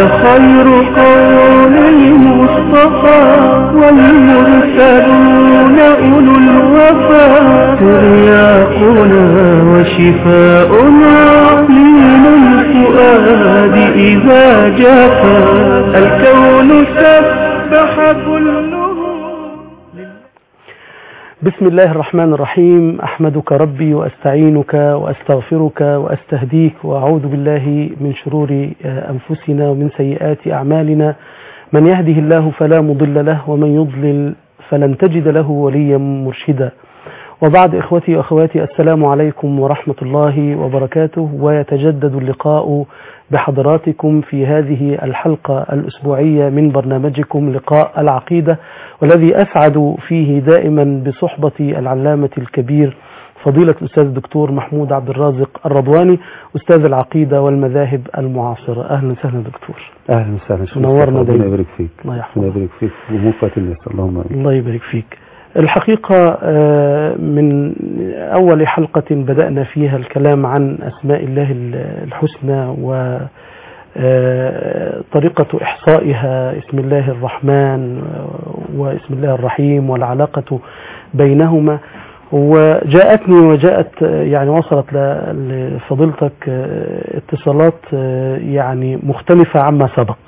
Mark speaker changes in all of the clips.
Speaker 1: خير قول المصطفى والمرسلون أولو الوفا ترياقنا وشفاؤنا لين الفؤاد إذا جفا الكون سبح كله
Speaker 2: بسم الله الرحمن الرحيم أحمدك ربي وأستعينك وأستغفرك وأستهديك وأعوذ بالله من شرور أنفسنا ومن سيئات أعمالنا من يهده الله فلا مضل له ومن يضلل فلن تجد له وليا مرشدا وبعد إخوتي وأخواتي السلام عليكم ورحمة الله وبركاته ويتجدد اللقاء بحضراتكم في هذه الحلقة الأسبوعية من برنامجكم لقاء العقيدة والذي أسعد فيه دائما بصحبة العلامة الكبير فضيلة الأستاذ الدكتور محمود عبد الرازق الرضواني أستاذ العقيدة والمذاهب المعاصرة أهلا وسهلا دكتور
Speaker 3: اهلا وسهلا شكراً.
Speaker 2: نورنا
Speaker 3: ربنا
Speaker 2: دايما.
Speaker 3: يبارك فيك
Speaker 2: الله يحفظك.
Speaker 3: ربنا يبارك فيك وموفقة الناس اللهم امين
Speaker 2: الله يبارك فيك الحقيقة آه، من أول حلقة بدأنا فيها الكلام عن أسماء الله الحسنى و آه، طريقة إحصائها اسم الله الرحمن واسم الله الرحيم والعلاقة بينهما وجاءتني وجاءت آه، يعني وصلت ل- لفضيلتك آه، اتصالات آه، يعني مختلفة عما سبق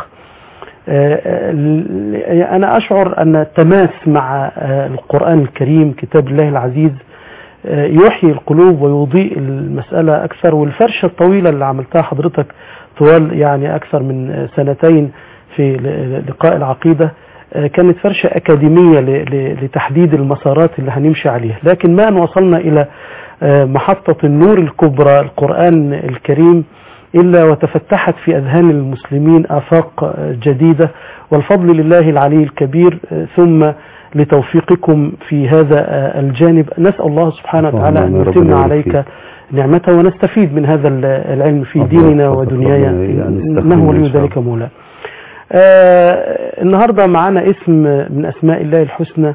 Speaker 2: آه، ال- أنا أشعر أن التماس مع آه، القرآن الكريم كتاب الله العزيز آه، يحيي القلوب ويضيء المسألة أكثر والفرشة الطويلة اللي عملتها حضرتك طوال يعني أكثر من آه، سنتين في ل- لقاء العقيدة آه، كانت فرشة أكاديمية ل- ل- لتحديد المسارات اللي هنمشي عليها لكن ما أن وصلنا إلى آه، محطة النور الكبرى القرآن الكريم إلا وتفتحت في أذهان المسلمين آفاق آه، جديدة والفضل لله العلي الكبير آه، ثم لتوفيقكم في هذا آه، الجانب نسأل الله سبحانه
Speaker 3: اللهم
Speaker 2: وتعالى أن
Speaker 3: آمين. ربنا
Speaker 2: يتم
Speaker 3: يبارك
Speaker 2: عليك
Speaker 3: فيك.
Speaker 2: نعمته ونستفيد من هذا ال- العلم في
Speaker 3: الله
Speaker 2: ديننا
Speaker 3: يحفظك.
Speaker 2: ودنيانا
Speaker 3: ربنا يعني
Speaker 2: إنه
Speaker 3: يستخدمنا
Speaker 2: ولي
Speaker 3: إن شاء
Speaker 2: ذلك مولاه آه، النهاردة معنا اسم من أسماء الله الحسنى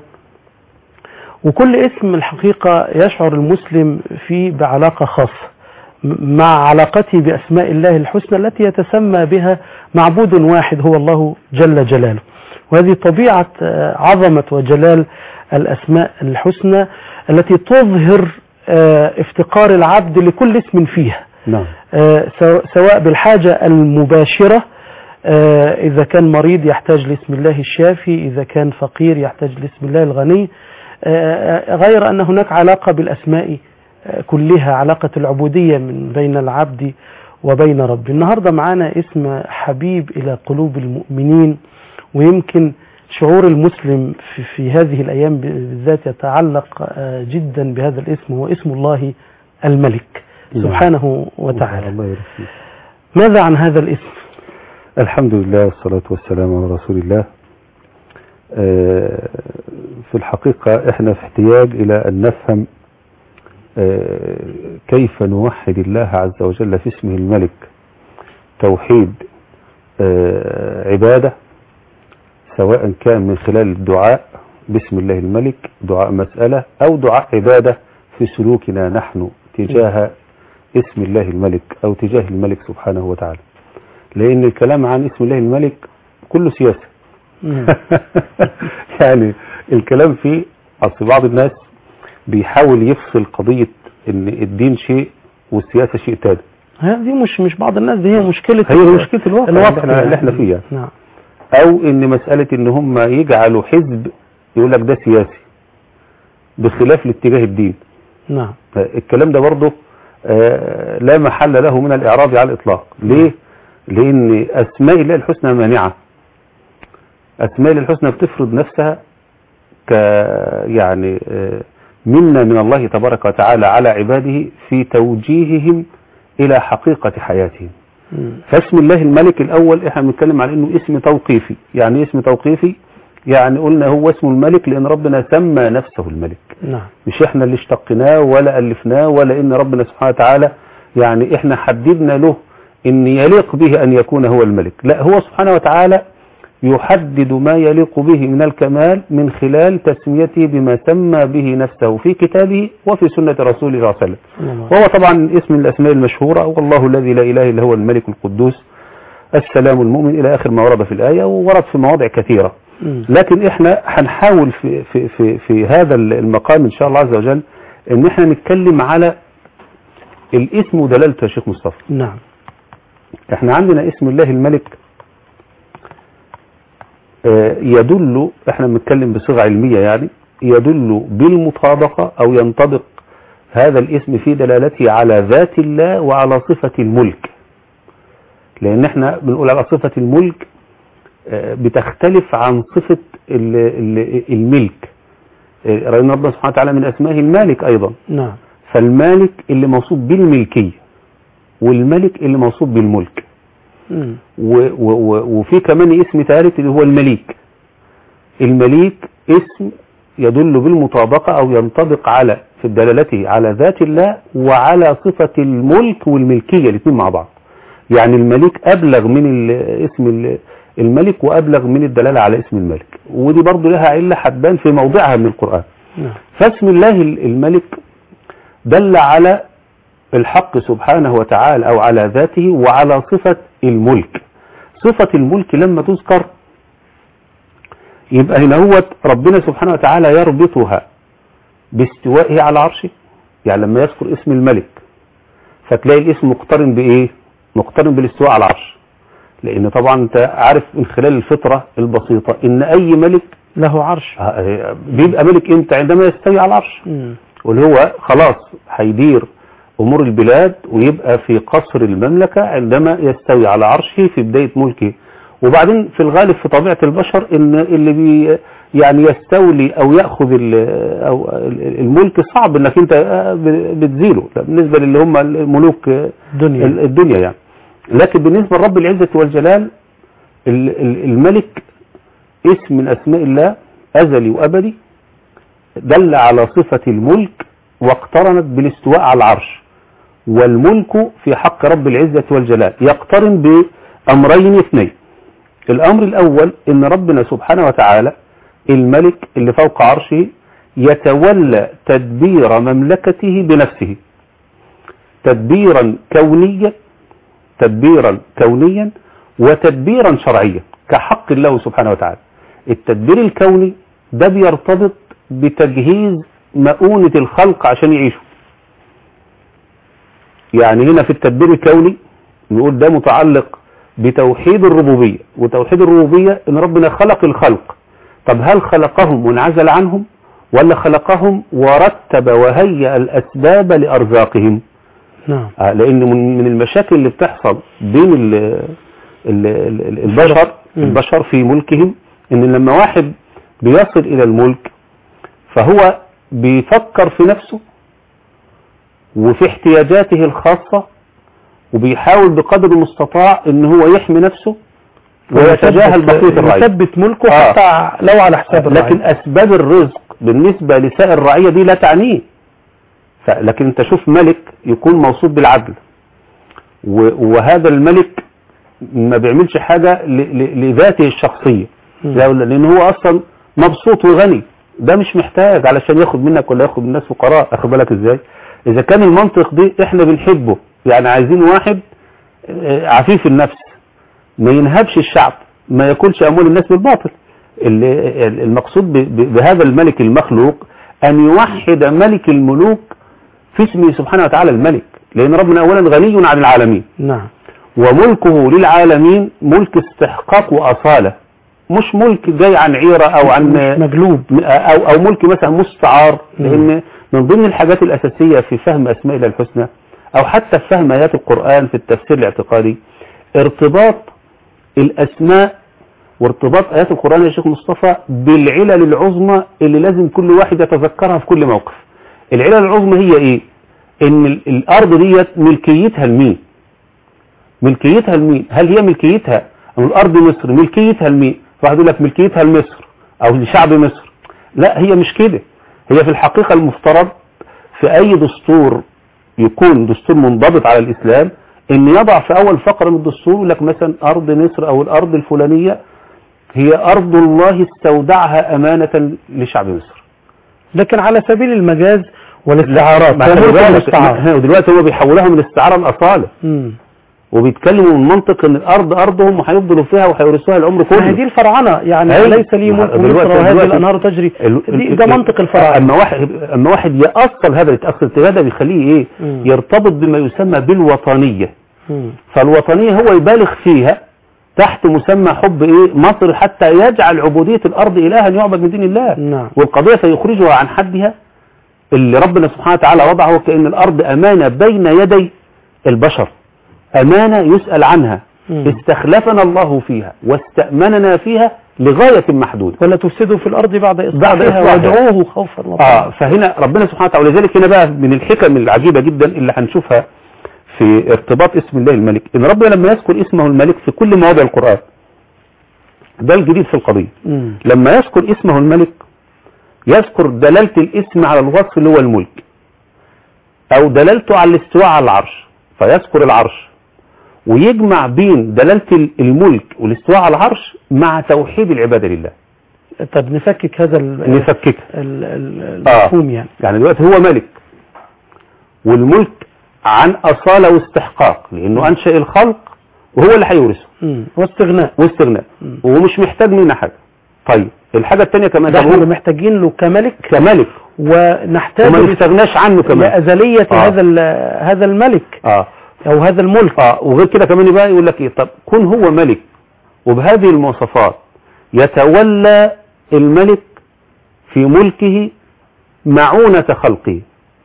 Speaker 2: وكل اسم الحقيقة يشعر المسلم فيه بعلاقة خاصة م- مع علاقته بأسماء الله الحسنى التي يتسمى بها معبود واحد هو الله جل جلاله وهذه طبيعة آه، عظمة وجلال الأسماء الحسنى التي تظهر آه، افتقار العبد لكل اسم فيها
Speaker 3: نعم
Speaker 2: آه، سو- سواء بالحاجة المباشرة آه، إذا كان مريض يحتاج لاسم الله الشافي إذا كان فقير يحتاج لاسم الله الغني آه، غير أن هناك علاقة بالأسماء آه، كلها علاقة العبودية من بين العبد وبين رب النهاردة معانا اسم حبيب إلى قلوب المؤمنين ويمكن شعور المسلم في, في هذه الأيام بالذات يتعلق آه، جدا بهذا الاسم هو اسم الله الملك
Speaker 3: نعم.
Speaker 2: سبحانه وتعالى
Speaker 3: الله يبارك فيك
Speaker 2: ماذا عن هذا الاسم
Speaker 3: الحمد لله والصلاة والسلام على رسول الله آه، في الحقيقة احنا في احتياج الى ان نفهم آه، كيف نوحد الله عز وجل في اسمه الملك توحيد آه، عبادة سواء كان من خلال الدعاء باسم الله الملك دعاء مسألة او دعاء عبادة في سلوكنا نحن تجاه اسم الله الملك او تجاه الملك سبحانه وتعالى لان الكلام عن اسم الله الملك كله سياسة
Speaker 2: مم.
Speaker 3: يعني الكلام فيه اصل بعض الناس بيحاول يفصل قضية ان الدين شيء والسياسة شيء تاني
Speaker 2: هذه مش مش بعض الناس دي هي مشكلة
Speaker 3: هي مشكلة الواقع اللي
Speaker 2: الواقع
Speaker 3: احنا, اللي احنا فيها
Speaker 2: نعم
Speaker 3: او ان مسألة ان هم يجعلوا حزب يقول لك ده سياسي بخلاف الاتجاه الدين
Speaker 2: نعم
Speaker 3: الكلام ده برضه آه، لا محل له من الإعراض على الإطلاق ليه؟ لأن أسماء الله الحسنى مانعة أسماء الله الحسنى بتفرض نفسها ك يعني آه، منا من الله تبارك وتعالى على عباده في توجيههم إلى حقيقة حياتهم
Speaker 2: مم.
Speaker 3: فاسم الله الملك الأول احنا بنتكلم على انه اسم توقيفي يعني إيه اسم توقيفي يعني قلنا هو اسم الملك لأن ربنا سمى نفسه الملك
Speaker 2: نعم
Speaker 3: مش احنا اللي اشتقناه ولا ألفناه ولا ان ربنا سبحانه وتعالى يعني احنا حددنا له ان يليق به ان يكون هو الملك لا هو سبحانه وتعالى يحدد ما يليق به من الكمال من خلال تسميته بما سمى به نفسه في كتابه وفي سنة رسوله صلى الله عليه وسلم
Speaker 2: الله
Speaker 3: وهو طبعا اسم من الأسماء المشهورة والله الذي لا إله إلا هو الملك القدوس السلام المؤمن إلى آخر ما ورد في الآية وورد في مواضع كثيرة
Speaker 2: مم.
Speaker 3: لكن احنا هنحاول في, في, في, في هذا المقام إن شاء الله عز وجل إن احنا نتكلم على الاسم ودلالته يا شيخ مصطفى
Speaker 2: نعم
Speaker 3: احنا عندنا اسم الله الملك آه، يدل احنا بنتكلم بصيغه علميه يعني يدل بالمطابقه او ينطبق هذا الاسم في دلالته على ذات الله وعلى صفه الملك لان احنا بنقول على صفه الملك آه، بتختلف عن صفه ال- ال- الملك آه، رأينا ربنا سبحانه وتعالى من اسمائه المالك ايضا
Speaker 2: نعم
Speaker 3: فالمالك اللي موصوف بالملكيه والملك اللي موصوف بالملك
Speaker 2: مم.
Speaker 3: و و و وفي كمان اسم ثالث اللي هو المليك المليك اسم يدل بالمطابقة أو ينطبق على في دلالته على ذات الله وعلى صفة الملك والملكية الاثنين مع بعض يعني المليك أبلغ من ال- اسم ال- الملك وأبلغ من الدلالة على اسم الملك ودي برضو لها علة حتبان في موضعها من القرآن
Speaker 2: نعم
Speaker 3: فاسم الله الملك دل على الحق سبحانه وتعالى أو على ذاته وعلى صفة الملك صفة الملك لما تذكر يبقى هنا هو ربنا سبحانه وتعالى يربطها باستوائه على عرشه يعني لما يذكر اسم الملك فتلاقي الاسم مقترن بإيه مقترن بالاستواء على العرش لأن طبعا أنت عارف من خلال الفطرة البسيطة إن أي ملك
Speaker 2: له عرش
Speaker 3: آه، بيبقى ملك امتى عندما يستوي على العرش
Speaker 2: مم.
Speaker 3: واللي هو خلاص هيدير امور البلاد ويبقى في قصر المملكة عندما يستوي على عرشه في بداية ملكه وبعدين في الغالب في طبيعة البشر ان اللي بي يعني يستولي او ياخذ ال- او ال- الملك صعب انك انت آه، ب- بتزيله لا، بالنسبة للي هم الملوك آه،
Speaker 2: دنيا
Speaker 3: ال- الدنيا يعني لكن بالنسبة لرب العزة والجلال ال- ال- الملك اسم من اسماء الله ازلي وابدي دل على صفة الملك واقترنت بالاستواء على العرش والملك في حق رب العزة والجلال يقترن بأمرين اثنين الأمر الأول إن ربنا سبحانه وتعالى الملك اللي فوق عرشه يتولى تدبير مملكته بنفسه تدبيرا كونيا تدبيرا كونيا وتدبيرا شرعيا كحق الله سبحانه وتعالى التدبير الكوني ده بيرتبط بتجهيز مؤونة الخلق عشان يعيشوا يعني هنا في التدبير الكوني نقول ده متعلق بتوحيد الربوبية وتوحيد الربوبية ان ربنا خلق الخلق طب هل خلقهم وانعزل عنهم ولا خلقهم ورتب وهيأ الأسباب لأرزاقهم
Speaker 2: نعم
Speaker 3: آه، لأن من من المشاكل اللي بتحصل بين ال ال ال البشر
Speaker 2: مم.
Speaker 3: البشر في ملكهم ان لما واحد بيصل الى الملك فهو بيفكر في نفسه وفي احتياجاته الخاصة وبيحاول بقدر المستطاع ان هو يحمي نفسه ويتجاهل
Speaker 2: ويثبت-
Speaker 3: بقية الرعية
Speaker 2: يثبت ملكه
Speaker 3: آه.
Speaker 2: حتى لو على حساب الرعية.
Speaker 3: لكن اسباب الرزق بالنسبة لسائر الرعية دي لا تعنيه ف- لكن انت شوف ملك يكون موصوف بالعدل و- وهذا الملك ما بيعملش حاجة ل- ل- لذاته الشخصية
Speaker 2: مم.
Speaker 3: لا ولا- لان هو اصلا مبسوط وغني ده مش محتاج علشان ياخد منك ولا ياخد من الناس فقراء اخد بالك ازاي اذا كان المنطق دي احنا بنحبه يعني عايزين واحد آه، عفيف النفس ما ينهبش الشعب ما ياكلش اموال الناس بالباطل ال- المقصود ب- ب- بهذا الملك المخلوق ان يوحد ملك الملوك في اسمه سبحانه وتعالى الملك لان ربنا اولا غني عن العالمين
Speaker 2: نعم
Speaker 3: وملكه للعالمين ملك استحقاق وأصالة مش ملك جاي عن عيرة أو عن
Speaker 2: مش مجلوب
Speaker 3: أو, أو ملك مثلا مستعار لأن من ضمن الحاجات الأساسية في فهم أسماء الله الحسنى أو حتى في فهم آيات القرآن في التفسير الاعتقادي ارتباط الأسماء وارتباط آيات القرآن يا شيخ مصطفى بالعلل العظمى اللي لازم كل واحد يتذكرها في كل موقف العلل العظمى هي إيه؟ إن ال- الأرض ديت ملكيتها لمين؟ ملكيتها لمين هل هي ملكيتها أو الأرض مصر ملكيتها لمين واحد يقول لك ملكيتها لمصر أو لشعب مصر لا هي مش كده هي في الحقيقة المفترض في أي دستور يكون دستور منضبط على الإسلام إن يضع في أول فقرة من الدستور يقول لك مثلا أرض مصر أو الأرض الفلانية هي أرض الله استودعها أمانة لشعب مصر
Speaker 2: لكن على سبيل المجاز والاستعارات
Speaker 3: ما
Speaker 2: هو
Speaker 3: خلي
Speaker 2: ملك
Speaker 3: بالك،
Speaker 2: الاستعارة
Speaker 3: ما- ودلوقتي هو بيحولها من الاستعارة الأصالة
Speaker 2: مم.
Speaker 3: وبيتكلموا من منطق ان الارض ارضهم وهيفضلوا فيها وهيورثوها العمر
Speaker 2: ما هي
Speaker 3: كله
Speaker 2: دي الفرعنة يعني
Speaker 3: أيوة.
Speaker 2: ليس لي ملك
Speaker 3: دلوقتي-
Speaker 2: مصر وهذه
Speaker 3: دلوقتي-
Speaker 2: الأنهار تجري
Speaker 3: ال-
Speaker 2: دي
Speaker 3: ال-
Speaker 2: ده
Speaker 3: ال-
Speaker 2: منطق الفرعنة
Speaker 3: اما واحد اما واحد يأصل هذا التأصل هذا بيخليه ايه
Speaker 2: مم.
Speaker 3: يرتبط بما يسمى بالوطنية
Speaker 2: مم.
Speaker 3: فالوطنية هو يبالغ فيها تحت مسمى حب ايه مصر حتى يجعل عبودية الارض الها يعبد من دين الله
Speaker 2: نعم
Speaker 3: والقضية فيخرجها عن حدها اللي ربنا سبحانه وتعالى وضعه كأن الارض امانة بين يدي البشر امانة يسأل عنها
Speaker 2: مم.
Speaker 3: استخلفنا الله فيها واستأمننا فيها لغاية محدودة
Speaker 2: ولا تفسدوا في الأرض بعد
Speaker 3: بعد
Speaker 2: إصلاحها
Speaker 3: إصلاحها.
Speaker 2: وادعوه خوفا
Speaker 3: اه
Speaker 2: وطمعا
Speaker 3: فهنا ربنا سبحانه وتعالى ولذلك هنا بقى من الحكم العجيبة جدا اللي هنشوفها في ارتباط اسم الله الملك ان ربنا لما يذكر اسمه الملك في كل مواضع القرآن ده الجديد في القضية
Speaker 2: مم.
Speaker 3: لما يذكر اسمه الملك يذكر دلالة الاسم على الوصف اللي هو الملك او دلالته على الاستواء على العرش فيذكر العرش ويجمع بين دلالة الملك والاستواء على العرش مع توحيد العبادة لله
Speaker 2: طب نفكك هذا ال-
Speaker 3: نفككها
Speaker 2: ال- ال- المفهوم يعني
Speaker 3: يعني دلوقتي هو ملك والملك عن أصالة واستحقاق لأنه أنشأ الخلق وهو اللي هيورثه
Speaker 2: مم. واستغناء
Speaker 3: واستغناء
Speaker 2: مم.
Speaker 3: ومش محتاج منا حاجة طيب الحاجة التانية كمان
Speaker 2: ده
Speaker 3: طب
Speaker 2: احنا
Speaker 3: هو
Speaker 2: اللي محتاجين له كملك
Speaker 3: كملك
Speaker 2: ونحتاج
Speaker 3: وما نستغناش عنه كمان
Speaker 2: لأزلية
Speaker 3: آه.
Speaker 2: هذا ال- هذا الملك
Speaker 3: اه
Speaker 2: أو هذا الملك
Speaker 3: اه وغير كده كمان بقى يقول لك ايه طب كون هو ملك وبهذه المواصفات يتولى الملك في ملكه معونة خلقه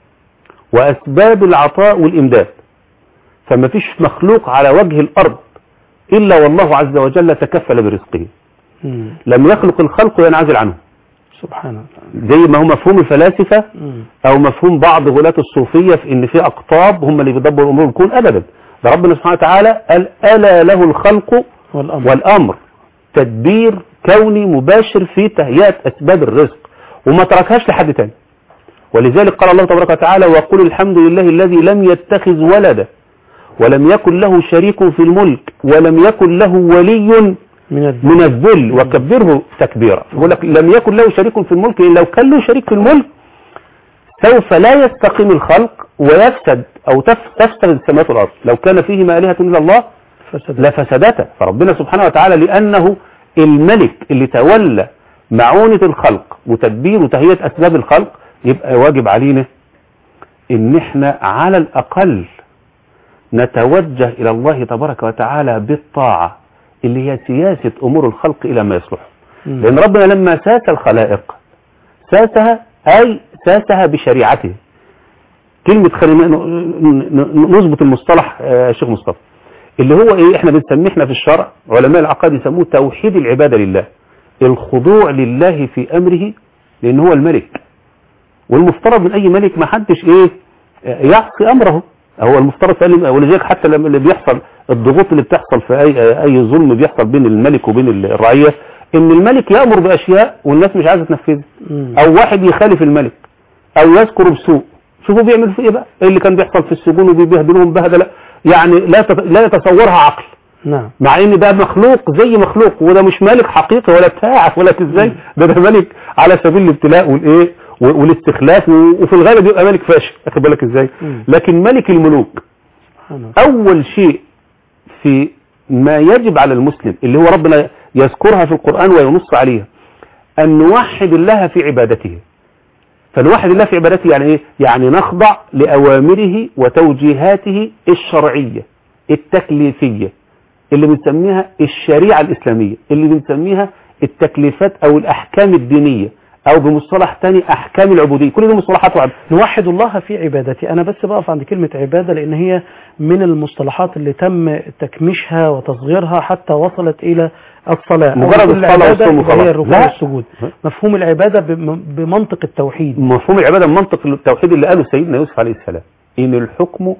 Speaker 3: وأسباب العطاء والإمداد فما فيش مخلوق على وجه الأرض إلا والله عز وجل تكفل برزقه
Speaker 2: مم.
Speaker 3: لم يخلق الخلق وينعزل عنه
Speaker 2: سبحان الله
Speaker 3: زي ما هو مفهوم الفلاسفة
Speaker 2: مم.
Speaker 3: او مفهوم بعض غلاة الصوفية في ان في اقطاب هم اللي بيدبروا امور الكون ابدا ده ربنا سبحانه وتعالى قال الا له الخلق
Speaker 2: والأمر
Speaker 3: والامر تدبير كوني مباشر في تهيئة اسباب الرزق وما تركهاش لحد تاني ولذلك قال الله تبارك وتعالى وقل الحمد لله الذي لم يتخذ ولدا ولم يكن له شريك في الملك ولم يكن له ولي
Speaker 2: من الذل
Speaker 3: من الذل وكبره تكبيرا يقول لك لم يكن له شريك في الملك لأن لو كان له شريك في الملك سوف لا يستقيم الخلق ويفسد أو تف- تفسد السماوات والأرض لو كان فيهما آلهة إلا الله
Speaker 2: فسد
Speaker 3: لفسدتا فربنا سبحانه وتعالى لأنه الملك اللي تولى معونة الخلق وتدبير وتهيئة أسباب الخلق يبقى واجب علينا إن إحنا على الأقل نتوجه إلى الله تبارك وتعالى بالطاعة اللي هي سياسة أمور الخلق إلى ما يصلح
Speaker 2: مم.
Speaker 3: لأن ربنا لما ساس الخلائق ساسها أي ساسها بشريعته كلمة خلينا ن- ن- نظبط المصطلح آه، يا شيخ مصطفى اللي هو ايه احنا بنسميه احنا في الشرع علماء العقائد يسموه توحيد العبادة لله الخضوع لله في امره لان هو الملك والمفترض من اي ملك ما حدش ايه آه، يعصي امره هو المفترض فعلا ولذلك حتى لما اللي بيحصل الضغوط اللي بتحصل في اي اي ظلم بيحصل بين الملك وبين الرعيه ان الملك يامر باشياء والناس مش عايزه تنفذها
Speaker 2: مم.
Speaker 3: او واحد يخالف الملك او يذكر بسوء شوفوا بيعمل في ايه بقى إيه اللي كان بيحصل في السجون وبيبهدلوهم بهدله يعني لا تت- لا يتصورها عقل
Speaker 2: نعم
Speaker 3: مع ان ده مخلوق زي مخلوق وده مش ملك حقيقي ولا بتاع ولا ازاي ده ده ملك على سبيل الابتلاء والايه و- والاستخلاف و- وفي الغالب يبقى ملك فاشل واخد بالك ازاي
Speaker 2: مم.
Speaker 3: لكن ملك الملوك
Speaker 2: سبحان الله
Speaker 3: اول شيء في ما يجب على المسلم اللي هو ربنا يذكرها في القرآن وينص عليها ان نوحد الله في عبادته فنوحد الله في عبادته يعني ايه يعني نخضع لأوامره وتوجيهاته الشرعية التكليفية اللي بنسميها الشريعة الإسلامية اللي بنسميها التكليفات أو الأحكام الدينية أو بمصطلح تاني أحكام العبودية كل دي مصطلحات وعب
Speaker 2: نوحد الله في عبادتي أنا بس بقف عند كلمة عبادة لأن هي من المصطلحات اللي تم تكميشها وتصغيرها حتى وصلت إلى الصلاة
Speaker 3: مجرد
Speaker 2: أو كل
Speaker 3: الصلاة
Speaker 2: عبادة
Speaker 3: والصوم
Speaker 2: يبقى هي
Speaker 3: وخلاص.
Speaker 2: الركوع
Speaker 3: لا.
Speaker 2: والسجود مفهوم العبادة بم- بمنطق التوحيد
Speaker 3: مفهوم العبادة من منطق التوحيد اللي قاله سيدنا يوسف عليه السلام إن الحكم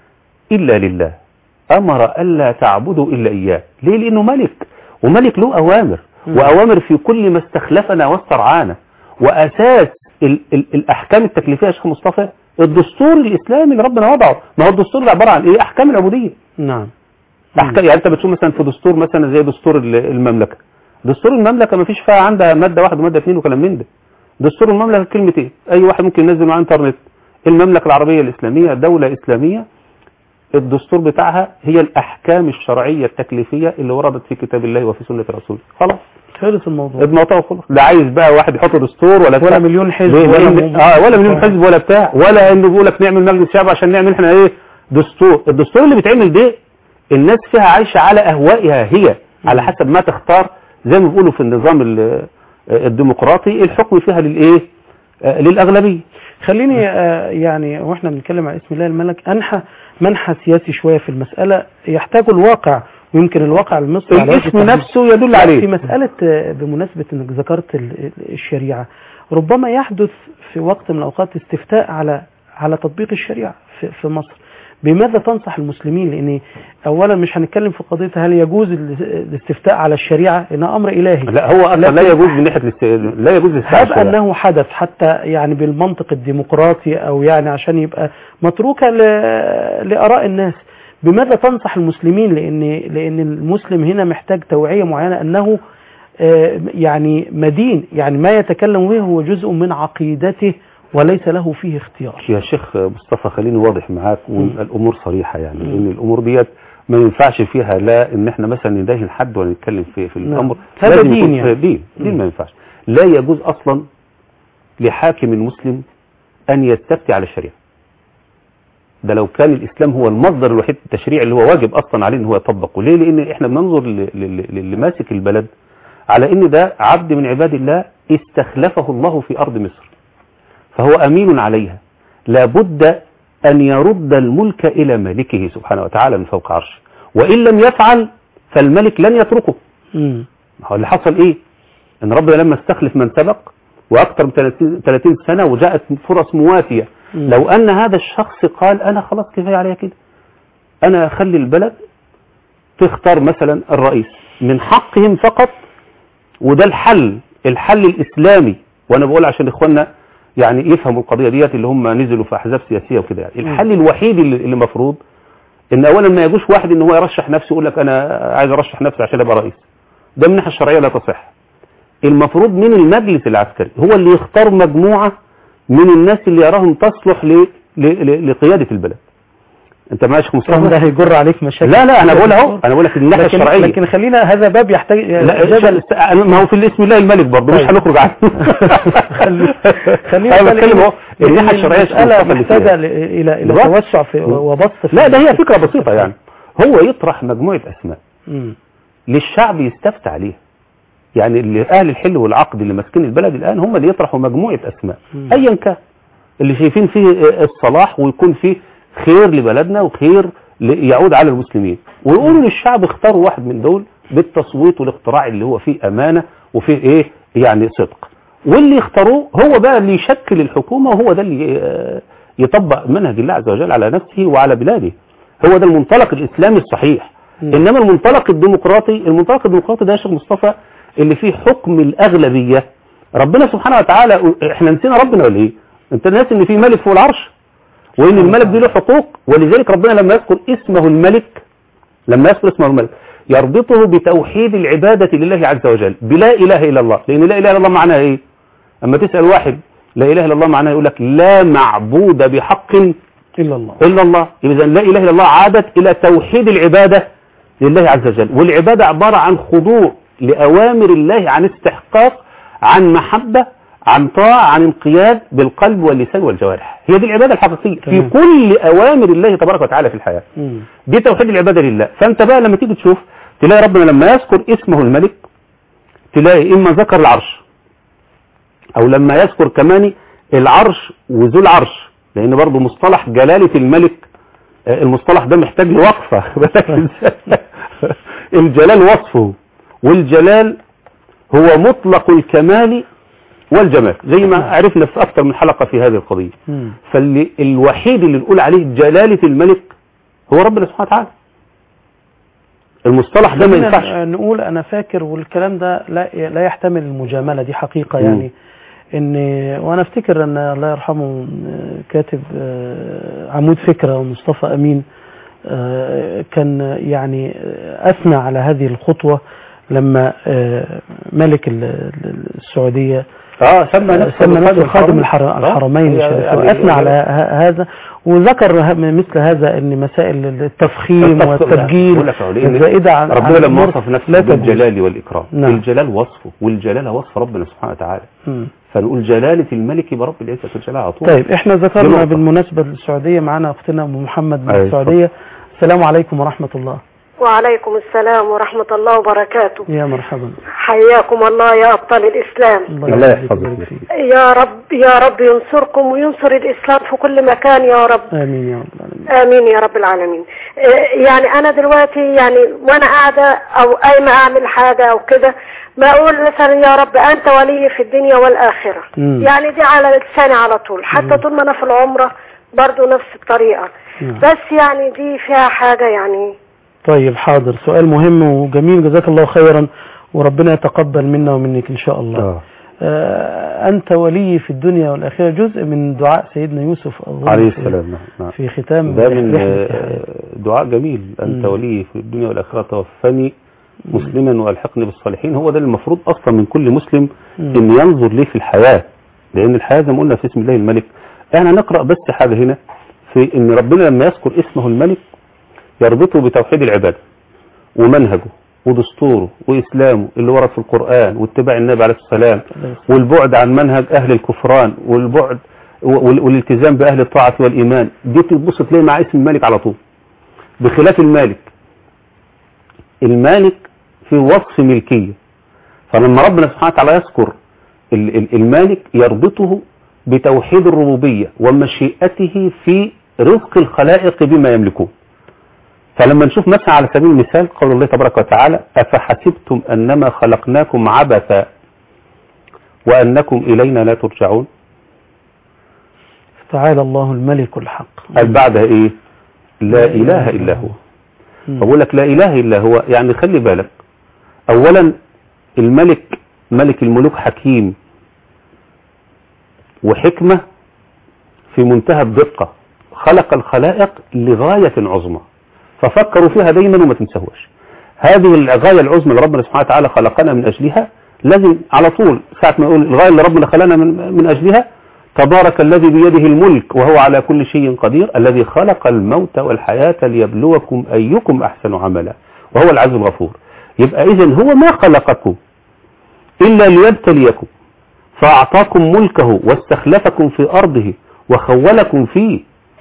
Speaker 3: إلا لله أمر ألا تعبدوا إلا إياه ليه لأنه ملك وملك له أوامر
Speaker 2: مم.
Speaker 3: وأوامر في كل ما استخلفنا واسترعانا وأساس ال ال الأحكام التكليفية يا شيخ مصطفى الدستور الإسلامي اللي ربنا وضعه ما هو الدستور ده عبارة عن إيه أحكام العبودية
Speaker 2: نعم
Speaker 3: أحكام يعني أنت بتشوف مثلا في دستور مثلا زي دستور ال- المملكة دستور المملكة ما فيش فيها عندها مادة واحد ومادة اثنين وكلام من ده دستور المملكة كلمتين أي واحد ممكن ينزل على الإنترنت المملكة العربية الإسلامية دولة إسلامية الدستور بتاعها هي الأحكام الشرعية التكليفية اللي وردت في كتاب الله وفي سنة رسوله خلاص
Speaker 2: خلص الموضوع
Speaker 3: الموضوع خلص لا عايز بقى واحد يحط دستور ولا
Speaker 2: ولا
Speaker 3: بتاع.
Speaker 2: مليون حزب
Speaker 3: ليه؟
Speaker 2: ولا
Speaker 3: لأن-
Speaker 2: موضوع.
Speaker 3: اه ولا مليون حزب ولا بتاع ولا انه بيقول لك نعمل مجلس شعب عشان نعمل احنا ايه دستور الدستور اللي بيتعمل ده الناس فيها عايشه على اهوائها هي على حسب ما تختار زي ما بيقولوا في النظام ال- الديمقراطي الحكم فيها للايه آه، للاغلبيه
Speaker 2: خليني آه، يعني واحنا بنتكلم عن اسم الله الملك انحى منحى سياسي شويه في المساله يحتاج الواقع ويمكن الواقع المصري على وجه
Speaker 3: الاسم
Speaker 2: التحديد.
Speaker 3: نفسه يدل
Speaker 2: في
Speaker 3: عليه
Speaker 2: مسألة آه، بمناسبة انك ذكرت ال- ال- الشريعة ربما يحدث في وقت من الأوقات استفتاء على على تطبيق الشريعة في, في مصر بماذا تنصح المسلمين لأن أولا مش هنتكلم في قضية هل يجوز ال- الاستفتاء على الشريعة إنها أمر إلهي
Speaker 3: لا هو اصلا لا
Speaker 2: لكن
Speaker 3: يجوز من ناحيه الاست- لا يجوز
Speaker 2: هب
Speaker 3: الاستعمال
Speaker 2: أنه حدث حتى يعني بالمنطق الديمقراطي أو يعني عشان يبقى متروكة ل- لآراء الناس بماذا تنصح المسلمين لأن لأن المسلم هنا محتاج توعية معينة أنه آه، يعني مدين يعني ما يتكلم به هو جزء من عقيدته وليس له فيه اختيار
Speaker 3: يا شيخ مصطفى خليني واضح معاك والامور صريحه يعني
Speaker 2: مم.
Speaker 3: لان الامور ديت ما ينفعش فيها لا ان احنا مثلا نداهن حد ولا نتكلم في في
Speaker 2: نعم.
Speaker 3: الامر
Speaker 2: هذا
Speaker 3: لازم
Speaker 2: دين
Speaker 3: يكون
Speaker 2: يعني.
Speaker 3: دين دين
Speaker 2: مم.
Speaker 3: ما ينفعش لا يجوز اصلا لحاكم مسلم ان يستفتي على الشريعه ده لو كان الاسلام هو المصدر الوحيد التشريع اللي هو واجب اصلا عليه ان هو يطبقه ليه لان احنا بننظر ل- ل- ل- للي ماسك البلد على ان ده عبد من عباد الله استخلفه الله في ارض مصر فهو امين عليها لابد ان يرد الملك الى مالكه سبحانه وتعالى من فوق عرشه وان لم يفعل فالملك لن يتركه
Speaker 2: مم.
Speaker 3: ما هو اللي حصل ايه ان ربنا لما استخلف من سبق واكثر من 30 30 سنه وجاءت فرص مواتيه
Speaker 2: مم.
Speaker 3: لو ان هذا الشخص قال انا خلاص كفايه عليا كده انا اخلي البلد تختار مثلا الرئيس من حقهم فقط وده الحل الحل الاسلامي وانا بقول عشان اخواننا يعني يفهموا القضيه ديت اللي هم نزلوا في احزاب سياسيه وكده يعني الحل الوحيد اللي اللي المفروض ان اولا ما يجوش واحد ان هو يرشح نفسه يقول لك انا عايز ارشح نفسي عشان ابقى رئيس ده من الناحيه الشرعيه لا تصح المفروض من المجلس العسكري هو اللي يختار مجموعه من الناس اللي يراهم تصلح ل... ل... ل... لقياده البلد انت ماشي
Speaker 2: طبعا
Speaker 3: مصطفى
Speaker 2: ده هيجر عليك مشاكل
Speaker 3: لا لا انا بقول اهو انا بقول لك الناحيه
Speaker 2: لكن,
Speaker 3: الشرعيه
Speaker 2: لكن خلينا هذا باب يحتاج
Speaker 3: لا
Speaker 2: جدل
Speaker 3: ش- أنا- ما هو في الاسم الله الملك برضه مش
Speaker 2: طيب.
Speaker 3: هنخرج عنه
Speaker 2: خلي- خلينا
Speaker 3: انا
Speaker 2: نتكلم
Speaker 3: بتكلم اهو
Speaker 2: لأن
Speaker 3: الناحيه الشرعيه
Speaker 2: المسألة
Speaker 3: اللي
Speaker 2: محتاجة
Speaker 3: فيها.
Speaker 2: ل- إلى إلى
Speaker 3: بالظبط.
Speaker 2: توسع في وبسط في
Speaker 3: لا ده هي فكره بسيطه يعني هو يطرح مجموعه اسماء
Speaker 2: مم.
Speaker 3: للشعب يستفتى عليها يعني اللي اهل الحل والعقد اللي ماسكين البلد الان هم اللي يطرحوا مجموعه اسماء
Speaker 2: مم.
Speaker 3: ايا كان اللي شايفين فيه الصلاح ويكون فيه خير لبلدنا وخير ل- يعود على المسلمين ويقولوا للشعب اختاروا واحد من دول بالتصويت والاقتراع اللي هو فيه امانه وفيه ايه يعني صدق واللي يختاروه هو بقى اللي يشكل الحكومه وهو ده اللي آه، يطبق منهج الله عز وجل على نفسه وعلى بلاده هو ده المنطلق الاسلامي الصحيح
Speaker 2: مم.
Speaker 3: انما المنطلق الديمقراطي المنطلق الديمقراطي ده يا شيخ مصطفى اللي فيه حكم الاغلبيه ربنا سبحانه وتعالى احنا نسينا ربنا ولا ايه انت الناس ان في ملك فوق العرش وان الملك دي له حقوق ولذلك ربنا لما يذكر اسمه الملك لما يذكر اسمه الملك يربطه بتوحيد العبادة لله عز وجل بلا إله إلا الله لأن لا إله إلا الله معناها إيه أما تسأل واحد لا إله إلا الله معناها يقول لك لا معبود بحق
Speaker 2: إلا الله
Speaker 3: إلا الله إذا لا إله إلا الله عادت إلى توحيد العبادة لله عز وجل والعبادة عبارة عن خضوع لأوامر الله عن استحقاق عن محبة عن طاعة عن انقياد بالقلب واللسان والجوارح هي دي العبادة الحقيقية في
Speaker 2: تمام.
Speaker 3: كل أوامر الله تبارك وتعالى في الحياة
Speaker 2: مم.
Speaker 3: دي توحيد العبادة لله فأنت بقى لما تيجي تشوف تلاقي ربنا لما يذكر اسمه الملك تلاقي إما ذكر العرش أو لما يذكر كمان العرش وذو العرش لأن برضه مصطلح جلالة الملك آه، المصطلح ده محتاج لوقفة بالك إزاي؟ الجلال وصفه والجلال هو مطلق الكمال والجمال زي ما عرفنا في أكثر من حلقة في هذه القضية
Speaker 2: مم.
Speaker 3: فاللي الوحيد اللي نقول عليه جلالة الملك هو ربنا سبحانه وتعالى المصطلح ده ما
Speaker 2: خلينا
Speaker 3: ينفعش
Speaker 2: نقول انا فاكر والكلام ده لا لا يحتمل المجامله دي حقيقه
Speaker 3: مم.
Speaker 2: يعني ان وانا افتكر ان الله يرحمه آه، كاتب آه، عمود فكره ومصطفى امين آه، كان يعني آه، اثنى على هذه الخطوه لما آه، ملك ال- ال- السعودية
Speaker 3: اه سمى نفسه
Speaker 2: سمى نفسه
Speaker 3: بخادم
Speaker 2: خادم
Speaker 3: الحرمين.
Speaker 2: الحر-
Speaker 3: آه،
Speaker 2: الحرمين
Speaker 3: يعني-
Speaker 2: الشريفين
Speaker 3: يعني-
Speaker 2: وأثنى على ه- هذا وذكر ه- مثل هذا أن مسائل التفخيم
Speaker 3: التفخيم.
Speaker 2: والتبجيل
Speaker 3: بقول لك أهو، لأن
Speaker 2: الزائدة عن
Speaker 3: ربنا
Speaker 2: عن
Speaker 3: لما
Speaker 2: المر
Speaker 3: وصف
Speaker 2: لا
Speaker 3: نفسه
Speaker 2: تجوز.
Speaker 3: بالجلال والإكرام
Speaker 2: نعم.
Speaker 3: الجلال وصفه والجلالة وصف ربنا سبحانه وتعالى
Speaker 2: مم.
Speaker 3: فنقول جلالة الملك برب العزة والجلال على طول
Speaker 2: طيب احنا
Speaker 3: دي
Speaker 2: ذكرنا
Speaker 3: نقطة.
Speaker 2: بالمناسبة للسعودية معنا أختنا أم محمد من
Speaker 3: أيوة،
Speaker 2: السعودية السلام عليكم ورحمة الله
Speaker 4: وعليكم السلام ورحمة الله وبركاته
Speaker 2: يا مرحبا
Speaker 4: حياكم الله يا أبطال الإسلام
Speaker 3: الله
Speaker 2: يحفظك
Speaker 3: يحفظك.
Speaker 2: ويبارك فيك.
Speaker 4: يا رب يا رب ينصركم وينصر الإسلام في كل مكان يا رب
Speaker 2: آمين يا رب العالمين
Speaker 4: آمين يا رب العالمين آه، يعني أنا دلوقتي يعني وأنا قاعدة أو قايمة أعمل حاجة أو كده بقول مثلا يا رب أنت ولي في الدنيا والآخرة
Speaker 2: مم.
Speaker 4: يعني دي على لساني على طول حتى طول ما أنا في العمرة برضو نفس الطريقة
Speaker 2: نعم.
Speaker 4: بس يعني دي فيها حاجة يعني
Speaker 2: طيب حاضر سؤال مهم وجميل جزاك الله خيرا وربنا يتقبل منا ومنك إن شاء الله
Speaker 3: آه.
Speaker 2: آه أنت ولي في الدنيا والآخرة جزء من دعاء سيدنا يوسف أظن
Speaker 3: عليه
Speaker 2: في-
Speaker 3: السلام نعم، نعم
Speaker 2: في ختام
Speaker 3: ده من
Speaker 2: رحلة
Speaker 3: آه،
Speaker 2: الحياة.
Speaker 3: دعاء جميل أنت
Speaker 2: مم.
Speaker 3: ولي في الدنيا والآخرة توفني مسلما والحقني بالصالحين هو ده المفروض أصلا من كل مسلم
Speaker 2: مم.
Speaker 3: إن ينظر ليه في الحياة لأن الحياة زي ما قلنا في اسم الله الملك احنا نقرأ بس حاجة هنا في إن ربنا لما يذكر اسمه الملك يربطه بتوحيد العبادة ومنهجه ودستوره وإسلامه اللي ورد في القرآن واتباع النبي عليه الصلاة والسلام والبعد عن منهج أهل الكفران والبعد وال- والالتزام بأهل الطاعة والإيمان دي تبص تلاقي مع اسم الملك على طول بخلاف المالك المالك في وصف ملكية فلما ربنا سبحانه وتعالى يذكر ال- ال- المالك يربطه بتوحيد الربوبية ومشيئته في رزق الخلائق بما يملكون فلما نشوف مثلا على سبيل المثال قول الله تبارك وتعالى أفحسبتم أنما خلقناكم عبثا وأنكم إلينا لا ترجعون
Speaker 2: تعالى الله الملك الحق
Speaker 3: قال بعدها إيه لا إله إلا هو
Speaker 2: مم.
Speaker 3: فبقول لك لا إله إلا هو يعني خلي بالك أولا الملك ملك الملوك حكيم وحكمة في منتهى الدقة خلق الخلائق لغاية عظمى ففكروا فيها دايما وما تنسوهاش هذه الغاية العظمى اللي ربنا سبحانه وتعالى خلقنا من أجلها لازم على طول ساعة ما يقول الغاية اللي ربنا خلقنا من, من أجلها تبارك الذي بيده الملك وهو على كل شيء قدير الذي خلق الموت والحياة ليبلوكم أيكم أحسن عملا وهو العز الغفور يبقى إذن هو ما خلقكم إلا ليبتليكم فأعطاكم ملكه واستخلفكم في أرضه وخولكم فيه